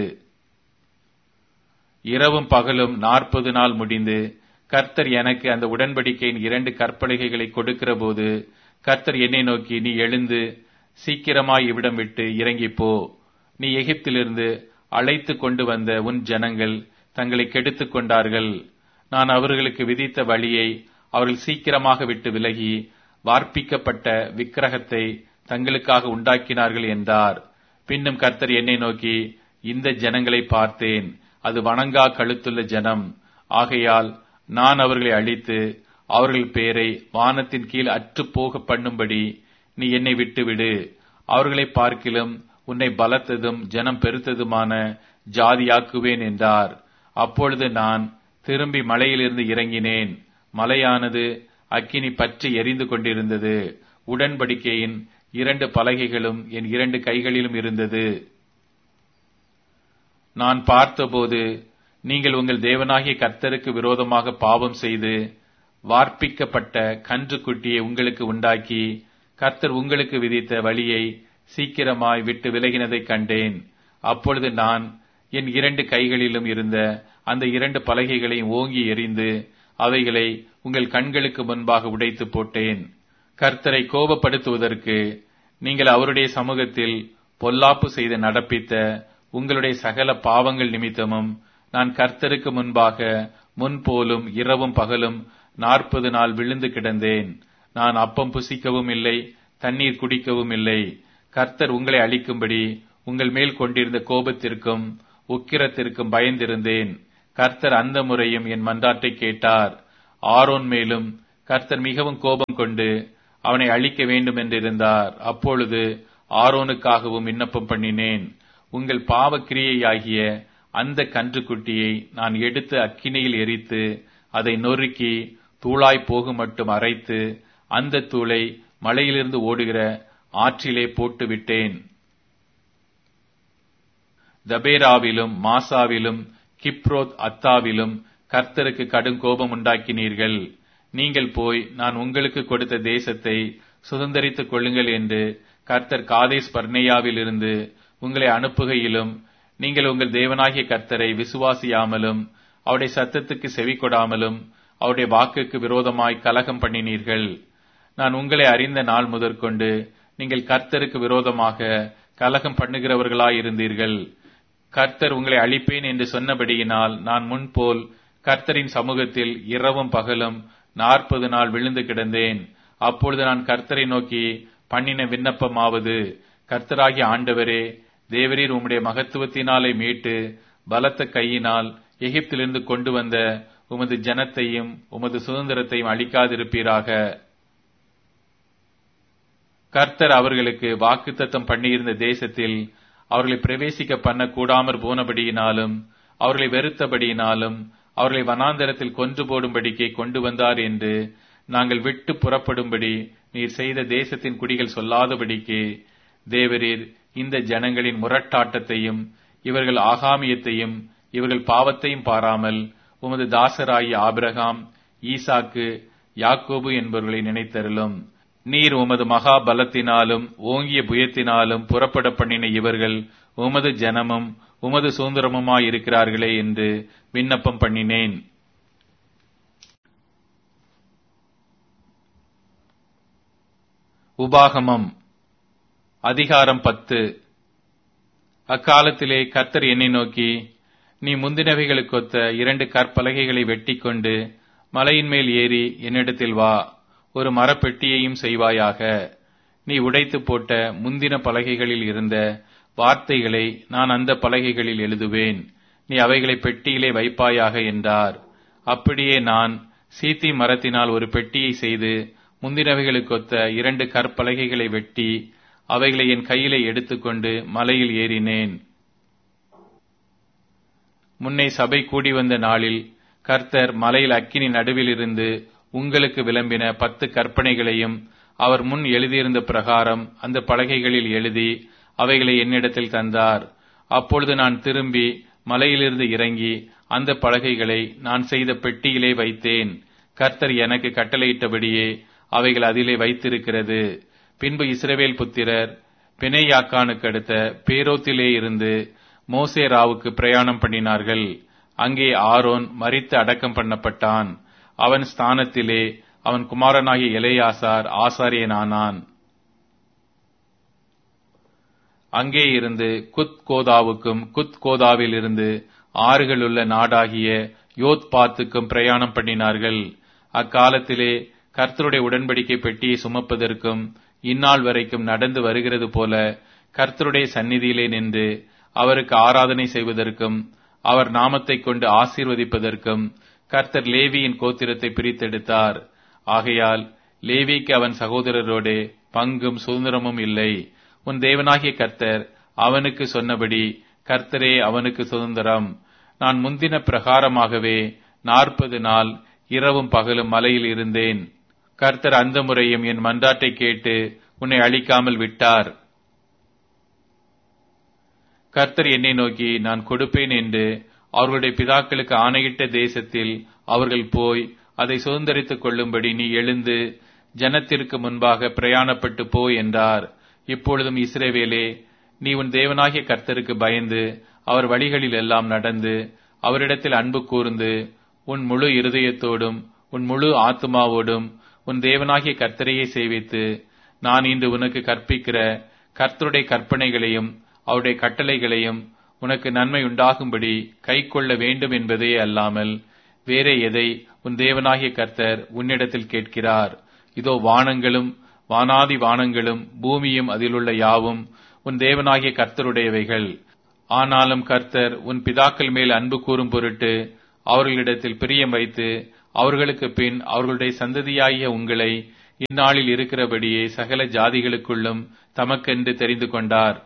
இரவும் பகலும் நாற்பது நாள் முடிந்து கர்த்தர் எனக்கு அந்த உடன்படிக்கையின் இரண்டு கற்பலகைகளை கொடுக்கிற போது கர்த்தர் என்னை நோக்கி நீ எழுந்து சீக்கிரமாய் இவ்விடம் விட்டு இறங்கிப் போ நீ எகிப்திலிருந்து அழைத்து கொண்டு வந்த உன் ஜனங்கள் தங்களை கெடுத்துக் கொண்டார்கள் நான் அவர்களுக்கு விதித்த வழியை அவர்கள் சீக்கிரமாக விட்டு விலகி வார்ப்பிக்கப்பட்ட விக்கிரகத்தை தங்களுக்காக உண்டாக்கினார்கள் என்றார் பின்னும் கர்த்தர் என்னை நோக்கி இந்த ஜனங்களை பார்த்தேன் அது வணங்கா கழுத்துள்ள ஜனம் ஆகையால் நான் அவர்களை அழித்து அவர்கள் பேரை வானத்தின் கீழ் அற்றுப்போக பண்ணும்படி நீ என்னை விட்டுவிடு அவர்களை பார்க்கிலும் உன்னை பலத்ததும் ஜனம் பெருத்ததுமான ஜாதியாக்குவேன் என்றார் அப்பொழுது நான் திரும்பி மலையிலிருந்து இறங்கினேன் மலையானது அக்கினி பற்றி எரிந்து கொண்டிருந்தது உடன்படிக்கையின் இரண்டு பலகைகளும் என் இரண்டு கைகளிலும் இருந்தது நான் பார்த்தபோது நீங்கள் உங்கள் தேவனாகிய கர்த்தருக்கு விரோதமாக பாவம் செய்து வார்ப்பிக்கப்பட்ட கன்றுக்குட்டியை உங்களுக்கு உண்டாக்கி கர்த்தர் உங்களுக்கு விதித்த வழியை சீக்கிரமாய் விட்டு விலகினதைக் கண்டேன் அப்பொழுது நான் என் இரண்டு கைகளிலும் இருந்த அந்த இரண்டு பலகைகளையும் ஓங்கி எறிந்து அவைகளை உங்கள் கண்களுக்கு முன்பாக உடைத்து போட்டேன் கர்த்தரை கோபப்படுத்துவதற்கு நீங்கள் அவருடைய சமூகத்தில் பொல்லாப்பு செய்து நடப்பித்த உங்களுடைய சகல பாவங்கள் நிமித்தமும் நான் கர்த்தருக்கு முன்பாக முன்போலும் இரவும் பகலும் நாற்பது நாள் விழுந்து கிடந்தேன் நான் அப்பம் புசிக்கவும் இல்லை தண்ணீர் குடிக்கவும் இல்லை கர்த்தர் உங்களை அழிக்கும்படி உங்கள் மேல் கொண்டிருந்த கோபத்திற்கும் உக்கிரத்திற்கும் பயந்திருந்தேன் கர்த்தர் அந்த முறையும் என் மன்றாட்டை கேட்டார் ஆரோன் மேலும் கர்த்தர் மிகவும் கோபம் கொண்டு அவனை அழிக்க வேண்டும் என்றிருந்தார் அப்பொழுது ஆரோனுக்காகவும் விண்ணப்பம் பண்ணினேன் உங்கள் பாவக்கிரியையாகிய அந்த கன்றுக்குட்டியை நான் எடுத்து அக்கினியில் எரித்து அதை நொறுக்கி தூளாய் போகும் மட்டும் அரைத்து அந்த தூளை மலையிலிருந்து ஓடுகிற ஆற்றிலே போட்டு விட்டேன் தபேராவிலும் மாசாவிலும் கிப்ரோத் அத்தாவிலும் கர்த்தருக்கு கடும் கோபம் உண்டாக்கினீர்கள் நீங்கள் போய் நான் உங்களுக்கு கொடுத்த தேசத்தை சுதந்திரித்துக் கொள்ளுங்கள் என்று கர்த்தர் காதேஸ் பர்னேயாவில் இருந்து உங்களை அனுப்புகையிலும் நீங்கள் உங்கள் தேவனாகிய கர்த்தரை விசுவாசியாமலும் அவருடைய சத்தத்துக்கு செவி கொடாமலும் அவருடைய வாக்குக்கு விரோதமாய் கலகம் பண்ணினீர்கள் நான் உங்களை அறிந்த நாள் முதற்கொண்டு நீங்கள் கர்த்தருக்கு விரோதமாக கலகம் பண்ணுகிறவர்களாயிருந்தீர்கள் கர்த்தர் உங்களை அழிப்பேன் என்று சொன்னபடியினால் நான் முன்போல் கர்த்தரின் சமூகத்தில் இரவும் பகலும் நாற்பது நாள் விழுந்து கிடந்தேன் அப்பொழுது நான் கர்த்தரை நோக்கி பண்ணின விண்ணப்பமாவது கர்த்தராகிய ஆண்டவரே தேவரீர் உம்முடைய மகத்துவத்தினாலே மீட்டு பலத்த கையினால் எகிப்திலிருந்து கொண்டு வந்த உமது ஜனத்தையும் உமது சுதந்திரத்தையும் அளிக்காதிருப்பீராக கர்த்தர் அவர்களுக்கு வாக்குத்தத்தம் பண்ணியிருந்த தேசத்தில் அவர்களை பிரவேசிக்க பண்ண கூடாமற் போனபடியினாலும் அவர்களை வெறுத்தபடியினாலும் அவர்களை வனாந்தரத்தில் கொன்று போடும்படிக்கே கொண்டு வந்தார் என்று நாங்கள் விட்டு புறப்படும்படி நீர் செய்த தேசத்தின் குடிகள் சொல்லாதபடிக்கு தேவரீர் இந்த ஜனங்களின் முரட்டாட்டத்தையும் இவர்கள் ஆகாமியத்தையும் இவர்கள் பாவத்தையும் பாராமல் உமது தாசராகிய ஆபிரகாம் ஈசாக்கு யாக்கோபு என்பவர்களை நினைத்தருளும் நீர் உமது மகா பலத்தினாலும் ஓங்கிய புயத்தினாலும் புறப்பட பண்ணின இவர்கள் உமது ஜனமும் உமது சுதந்திரமுமாயிருக்கிறார்களே என்று விண்ணப்பம் பண்ணினேன் உபாகமம் அதிகாரம் பத்து அக்காலத்திலே கர்த்தர் என்னை நோக்கி நீ முந்தினவைகளுக்கொத்த இரண்டு கற்பலகைகளை வெட்டிக்கொண்டு மலையின் மேல் ஏறி என்னிடத்தில் வா ஒரு மரப்பெட்டியையும் செய்வாயாக நீ உடைத்து போட்ட முந்தின பலகைகளில் இருந்த வார்த்தைகளை நான் அந்த பலகைகளில் எழுதுவேன் நீ அவைகளை பெட்டியிலே வைப்பாயாக என்றார் அப்படியே நான் சீத்தி மரத்தினால் ஒரு பெட்டியை செய்து முந்தினவைகளுக்கொத்த இரண்டு கற்பலகைகளை வெட்டி அவைகளை என் கையிலே எடுத்துக்கொண்டு மலையில் ஏறினேன் முன்னே சபை கூடி வந்த நாளில் கர்த்தர் மலையில் அக்கினி நடுவில் இருந்து உங்களுக்கு விளம்பின பத்து கற்பனைகளையும் அவர் முன் எழுதியிருந்த பிரகாரம் அந்த பலகைகளில் எழுதி அவைகளை என்னிடத்தில் தந்தார் அப்பொழுது நான் திரும்பி மலையிலிருந்து இறங்கி அந்த பலகைகளை நான் செய்த பெட்டியிலே வைத்தேன் கர்த்தர் எனக்கு கட்டளையிட்டபடியே அவைகள் அதிலே வைத்திருக்கிறது பின்பு இஸ்ரவேல் புத்திரர் பிணையாக்கானுக்கு அடுத்த பேரோத்திலே இருந்து மோசேராவுக்கு பிரயாணம் பண்ணினார்கள் அங்கே ஆரோன் மறித்து அடக்கம் பண்ணப்பட்டான் அவன் ஸ்தானத்திலே அவன் குமாரனாகிய எலையாசார் ஆசாரியனானான் அங்கே இருந்து குத் கோதாவுக்கும் குத் கோதாவில் இருந்து ஆறுகளுள்ள நாடாகிய யோத் பாத்துக்கும் பிரயாணம் பண்ணினார்கள் அக்காலத்திலே கர்த்தருடைய உடன்படிக்கை பெட்டியை சுமப்பதற்கும் இந்நாள் வரைக்கும் நடந்து வருகிறது போல கர்த்தருடைய சந்நிதியிலே நின்று அவருக்கு ஆராதனை செய்வதற்கும் அவர் நாமத்தை கொண்டு ஆசீர்வதிப்பதற்கும் கர்த்தர் லேவியின் கோத்திரத்தை பிரித்தெடுத்தார் ஆகையால் லேவிக்கு அவன் சகோதரரோடே பங்கும் சுதந்திரமும் இல்லை உன் தேவனாகிய கர்த்தர் அவனுக்கு சொன்னபடி கர்த்தரே அவனுக்கு சுதந்திரம் நான் முந்தின பிரகாரமாகவே நாற்பது நாள் இரவும் பகலும் மலையில் இருந்தேன் கர்த்தர் அந்த முறையும் என் மன்றாட்டை கேட்டு உன்னை அழிக்காமல் விட்டார் கர்த்தர் என்னை நோக்கி நான் கொடுப்பேன் என்று அவர்களுடைய பிதாக்களுக்கு ஆணையிட்ட தேசத்தில் அவர்கள் போய் அதை சுதந்திரித்துக் கொள்ளும்படி நீ எழுந்து ஜனத்திற்கு முன்பாக பிரயாணப்பட்டு போ என்றார் இப்பொழுதும் இஸ்ரேவேலே நீ உன் தேவனாகிய கர்த்தருக்கு பயந்து அவர் வழிகளில் எல்லாம் நடந்து அவரிடத்தில் அன்பு கூர்ந்து உன் முழு இருதயத்தோடும் உன் முழு ஆத்மாவோடும் உன் தேவனாகிய கர்த்தரையே சேவித்து நான் இன்று உனக்கு கற்பிக்கிற கர்த்தருடைய கற்பனைகளையும் அவருடைய கட்டளைகளையும் உனக்கு நன்மை உண்டாகும்படி கை கொள்ள வேண்டும் என்பதே அல்லாமல் வேற எதை உன் தேவனாகிய கர்த்தர் உன்னிடத்தில் கேட்கிறார் இதோ வானங்களும் வானாதி வானங்களும் பூமியும் அதிலுள்ள யாவும் உன் தேவனாகிய கர்த்தருடையவைகள் ஆனாலும் கர்த்தர் உன் பிதாக்கள் மேல் அன்பு கூறும் பொருட்டு அவர்களிடத்தில் பிரியம் வைத்து அவர்களுக்கு பின் அவர்களுடைய சந்ததியாகிய உங்களை இந்நாளில் இருக்கிறபடியே சகல ஜாதிகளுக்குள்ளும் தமக்கென்று தெரிந்து கொண்டார்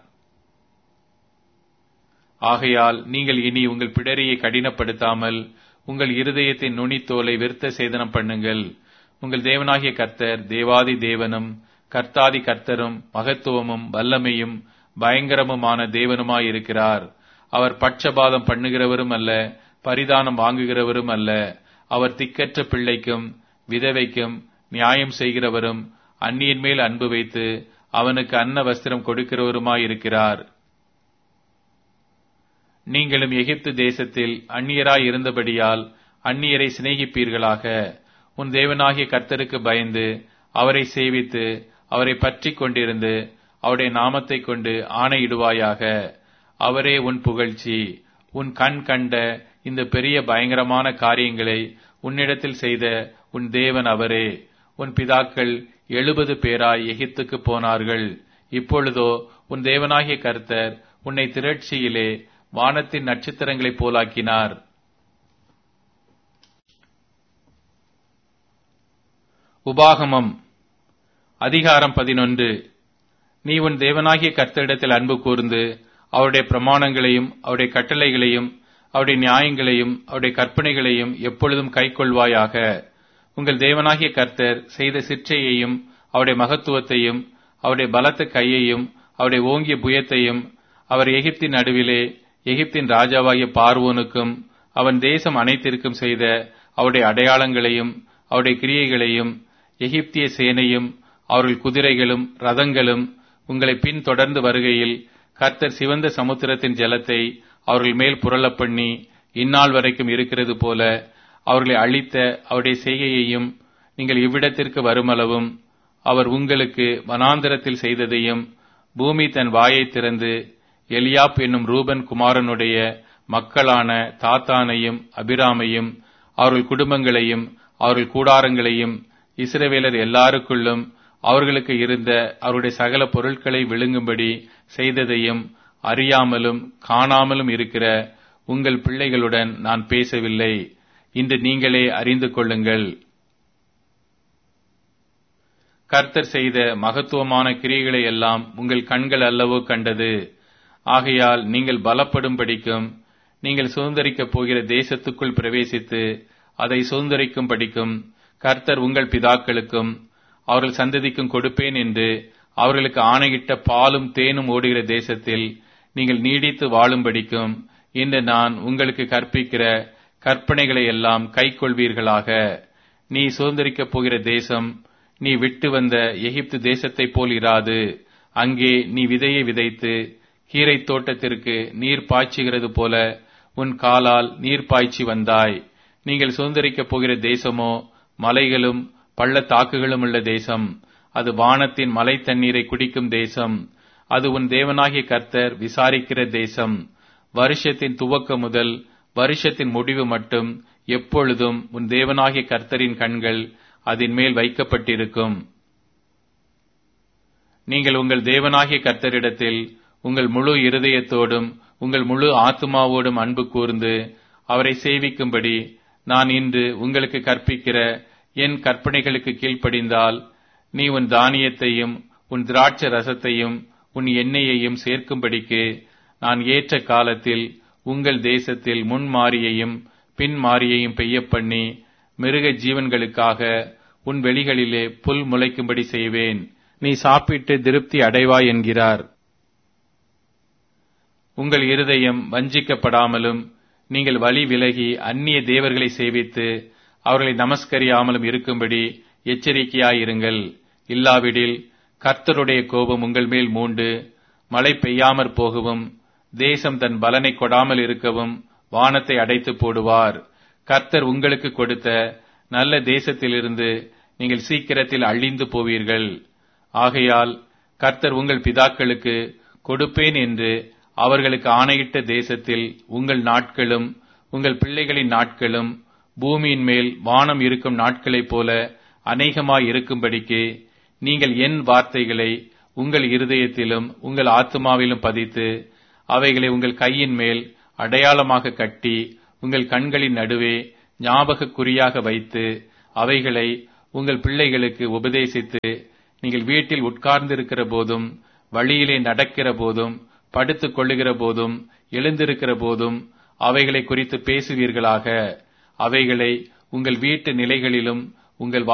ஆகையால் நீங்கள் இனி உங்கள் பிடரியை கடினப்படுத்தாமல் உங்கள் இருதயத்தின் நுனித்தோலை விருத்த சேதனம் பண்ணுங்கள் உங்கள் தேவனாகிய கர்த்தர் தேவாதி தேவனும் கர்த்தாதி கர்த்தரும் மகத்துவமும் வல்லமையும் பயங்கரமுமான தேவனுமாயிருக்கிறார் அவர் பட்சபாதம் பண்ணுகிறவரும் அல்ல பரிதானம் வாங்குகிறவரும் அல்ல அவர் திக்கற்ற பிள்ளைக்கும் விதவைக்கும் நியாயம் செய்கிறவரும் அந்நியன் மேல் அன்பு வைத்து அவனுக்கு அன்ன வஸ்திரம் கொடுக்கிறவருமாயிருக்கிறார் நீங்களும் எகிப்து தேசத்தில் அந்நியராய் இருந்தபடியால் அந்நியரை சிநேகிப்பீர்களாக உன் தேவனாகிய கர்த்தருக்கு பயந்து அவரை சேவித்து அவரை பற்றி கொண்டிருந்து அவருடைய நாமத்தை கொண்டு ஆணையிடுவாயாக அவரே உன் புகழ்ச்சி உன் கண் கண்ட இந்த பெரிய பயங்கரமான காரியங்களை உன்னிடத்தில் செய்த உன் தேவன் அவரே உன் பிதாக்கள் எழுபது பேராய் எகிப்துக்கு போனார்கள் இப்பொழுதோ உன் தேவனாகிய கர்த்தர் உன்னை திரட்சியிலே வானத்தின் நட்சத்திரங்களைப் போலாக்கினார் உபாகமம் அதிகாரம் பதினொன்று நீ உன் தேவனாகிய கர்த்தரிடத்தில் அன்பு கூர்ந்து அவருடைய பிரமாணங்களையும் அவருடைய கட்டளைகளையும் அவருடைய நியாயங்களையும் அவருடைய கற்பனைகளையும் எப்பொழுதும் கைக்கொள்வாயாக உங்கள் தேவனாகிய கர்த்தர் செய்த சிற்றையையும் அவருடைய மகத்துவத்தையும் அவருடைய பலத்த கையையும் அவருடைய ஓங்கிய புயத்தையும் அவர் எகிப்தின் நடுவிலே எகிப்தின் ராஜாவாகிய பார்வோனுக்கும் அவன் தேசம் அனைத்திற்கும் செய்த அவருடைய அடையாளங்களையும் அவருடைய கிரியைகளையும் எகிப்திய சேனையும் அவர்கள் குதிரைகளும் ரதங்களும் உங்களை பின் தொடர்ந்து வருகையில் கர்த்தர் சிவந்த சமுத்திரத்தின் ஜலத்தை அவர்கள் மேல் புரளப் பண்ணி இந்நாள் வரைக்கும் இருக்கிறது போல அவர்களை அழித்த அவருடைய செய்கையையும் நீங்கள் இவ்விடத்திற்கு வருமளவும் அவர் உங்களுக்கு வனாந்தரத்தில் செய்ததையும் பூமி தன் வாயை திறந்து எலியாப் என்னும் ரூபன் குமாரனுடைய மக்களான தாத்தானையும் அபிராமையும் அவர்கள் குடும்பங்களையும் அவர்கள் கூடாரங்களையும் இஸ்ரவேலர் எல்லாருக்குள்ளும் அவர்களுக்கு இருந்த அவருடைய சகல பொருட்களை விழுங்கும்படி செய்ததையும் அறியாமலும் காணாமலும் இருக்கிற உங்கள் பிள்ளைகளுடன் நான் பேசவில்லை இன்று நீங்களே அறிந்து கொள்ளுங்கள் கர்த்தர் செய்த மகத்துவமான கிரியைகளை எல்லாம் உங்கள் கண்கள் அல்லவோ கண்டது ஆகையால் நீங்கள் பலப்படும் படிக்கும் நீங்கள் சுதந்திரிக்கப் போகிற தேசத்துக்குள் பிரவேசித்து அதை சுதந்திரிக்கும் படிக்கும் கர்த்தர் உங்கள் பிதாக்களுக்கும் அவர்கள் சந்ததிக்கும் கொடுப்பேன் என்று அவர்களுக்கு ஆணையிட்ட பாலும் தேனும் ஓடுகிற தேசத்தில் நீங்கள் நீடித்து வாழும்படிக்கும் இன்று நான் உங்களுக்கு கற்பிக்கிற கற்பனைகளை எல்லாம் கைக்கொள்வீர்களாக நீ சுதந்திரிக்கப் போகிற தேசம் நீ விட்டு வந்த எகிப்து தேசத்தைப் போல் இராது அங்கே நீ விதையை விதைத்து கீரை தோட்டத்திற்கு நீர் பாய்ச்சுகிறது போல உன் காலால் நீர் பாய்ச்சி வந்தாய் நீங்கள் சுதந்திரிக்கப் போகிற தேசமோ மலைகளும் பள்ளத்தாக்குகளும் உள்ள தேசம் அது வானத்தின் மலை தண்ணீரை குடிக்கும் தேசம் அது உன் தேவனாகிய கர்த்தர் விசாரிக்கிற தேசம் வருஷத்தின் துவக்க முதல் வருஷத்தின் முடிவு மட்டும் எப்பொழுதும் உன் தேவனாகிய கர்த்தரின் கண்கள் அதன் மேல் வைக்கப்பட்டிருக்கும் நீங்கள் உங்கள் தேவனாகிய கர்த்தரிடத்தில் உங்கள் முழு இருதயத்தோடும் உங்கள் முழு ஆத்மாவோடும் அன்பு கூர்ந்து அவரை சேவிக்கும்படி நான் இன்று உங்களுக்கு கற்பிக்கிற என் கற்பனைகளுக்கு கீழ்ப்படிந்தால் நீ உன் தானியத்தையும் உன் திராட்ச ரசத்தையும் உன் எண்ணெயையும் சேர்க்கும்படிக்கு நான் ஏற்ற காலத்தில் உங்கள் தேசத்தில் முன்மாரியையும் பின்மாரியையும் பெய்யப் பண்ணி மிருக ஜீவன்களுக்காக உன் வெளிகளிலே புல் முளைக்கும்படி செய்வேன் நீ சாப்பிட்டு திருப்தி அடைவாய் என்கிறார் உங்கள் இருதயம் வஞ்சிக்கப்படாமலும் நீங்கள் வழி விலகி அந்நிய தேவர்களை சேவித்து அவர்களை நமஸ்கரியாமலும் இருக்கும்படி எச்சரிக்கையாயிருங்கள் இல்லாவிடில் கர்த்தருடைய கோபம் உங்கள் மேல் மூண்டு மழை பெய்யாமற் போகவும் தேசம் தன் பலனை கொடாமல் இருக்கவும் வானத்தை அடைத்து போடுவார் கர்த்தர் உங்களுக்கு கொடுத்த நல்ல தேசத்திலிருந்து நீங்கள் சீக்கிரத்தில் அழிந்து போவீர்கள் ஆகையால் கர்த்தர் உங்கள் பிதாக்களுக்கு கொடுப்பேன் என்று அவர்களுக்கு ஆணையிட்ட தேசத்தில் உங்கள் நாட்களும் உங்கள் பிள்ளைகளின் நாட்களும் பூமியின் மேல் வானம் இருக்கும் நாட்களைப் போல அநேகமாய் இருக்கும்படிக்கு நீங்கள் என் வார்த்தைகளை உங்கள் இருதயத்திலும் உங்கள் ஆத்மாவிலும் பதித்து அவைகளை உங்கள் கையின் மேல் அடையாளமாக கட்டி உங்கள் கண்களின் நடுவே ஞாபக குறியாக வைத்து அவைகளை உங்கள் பிள்ளைகளுக்கு உபதேசித்து நீங்கள் வீட்டில் உட்கார்ந்திருக்கிற போதும் வழியிலே நடக்கிற போதும் படுத்துக் கொள்ளுகிற போதும் எழுந்திருக்கிற போதும் அவைகளை குறித்து பேசுவீர்களாக அவைகளை உங்கள் வீட்டு நிலைகளிலும் உங்கள்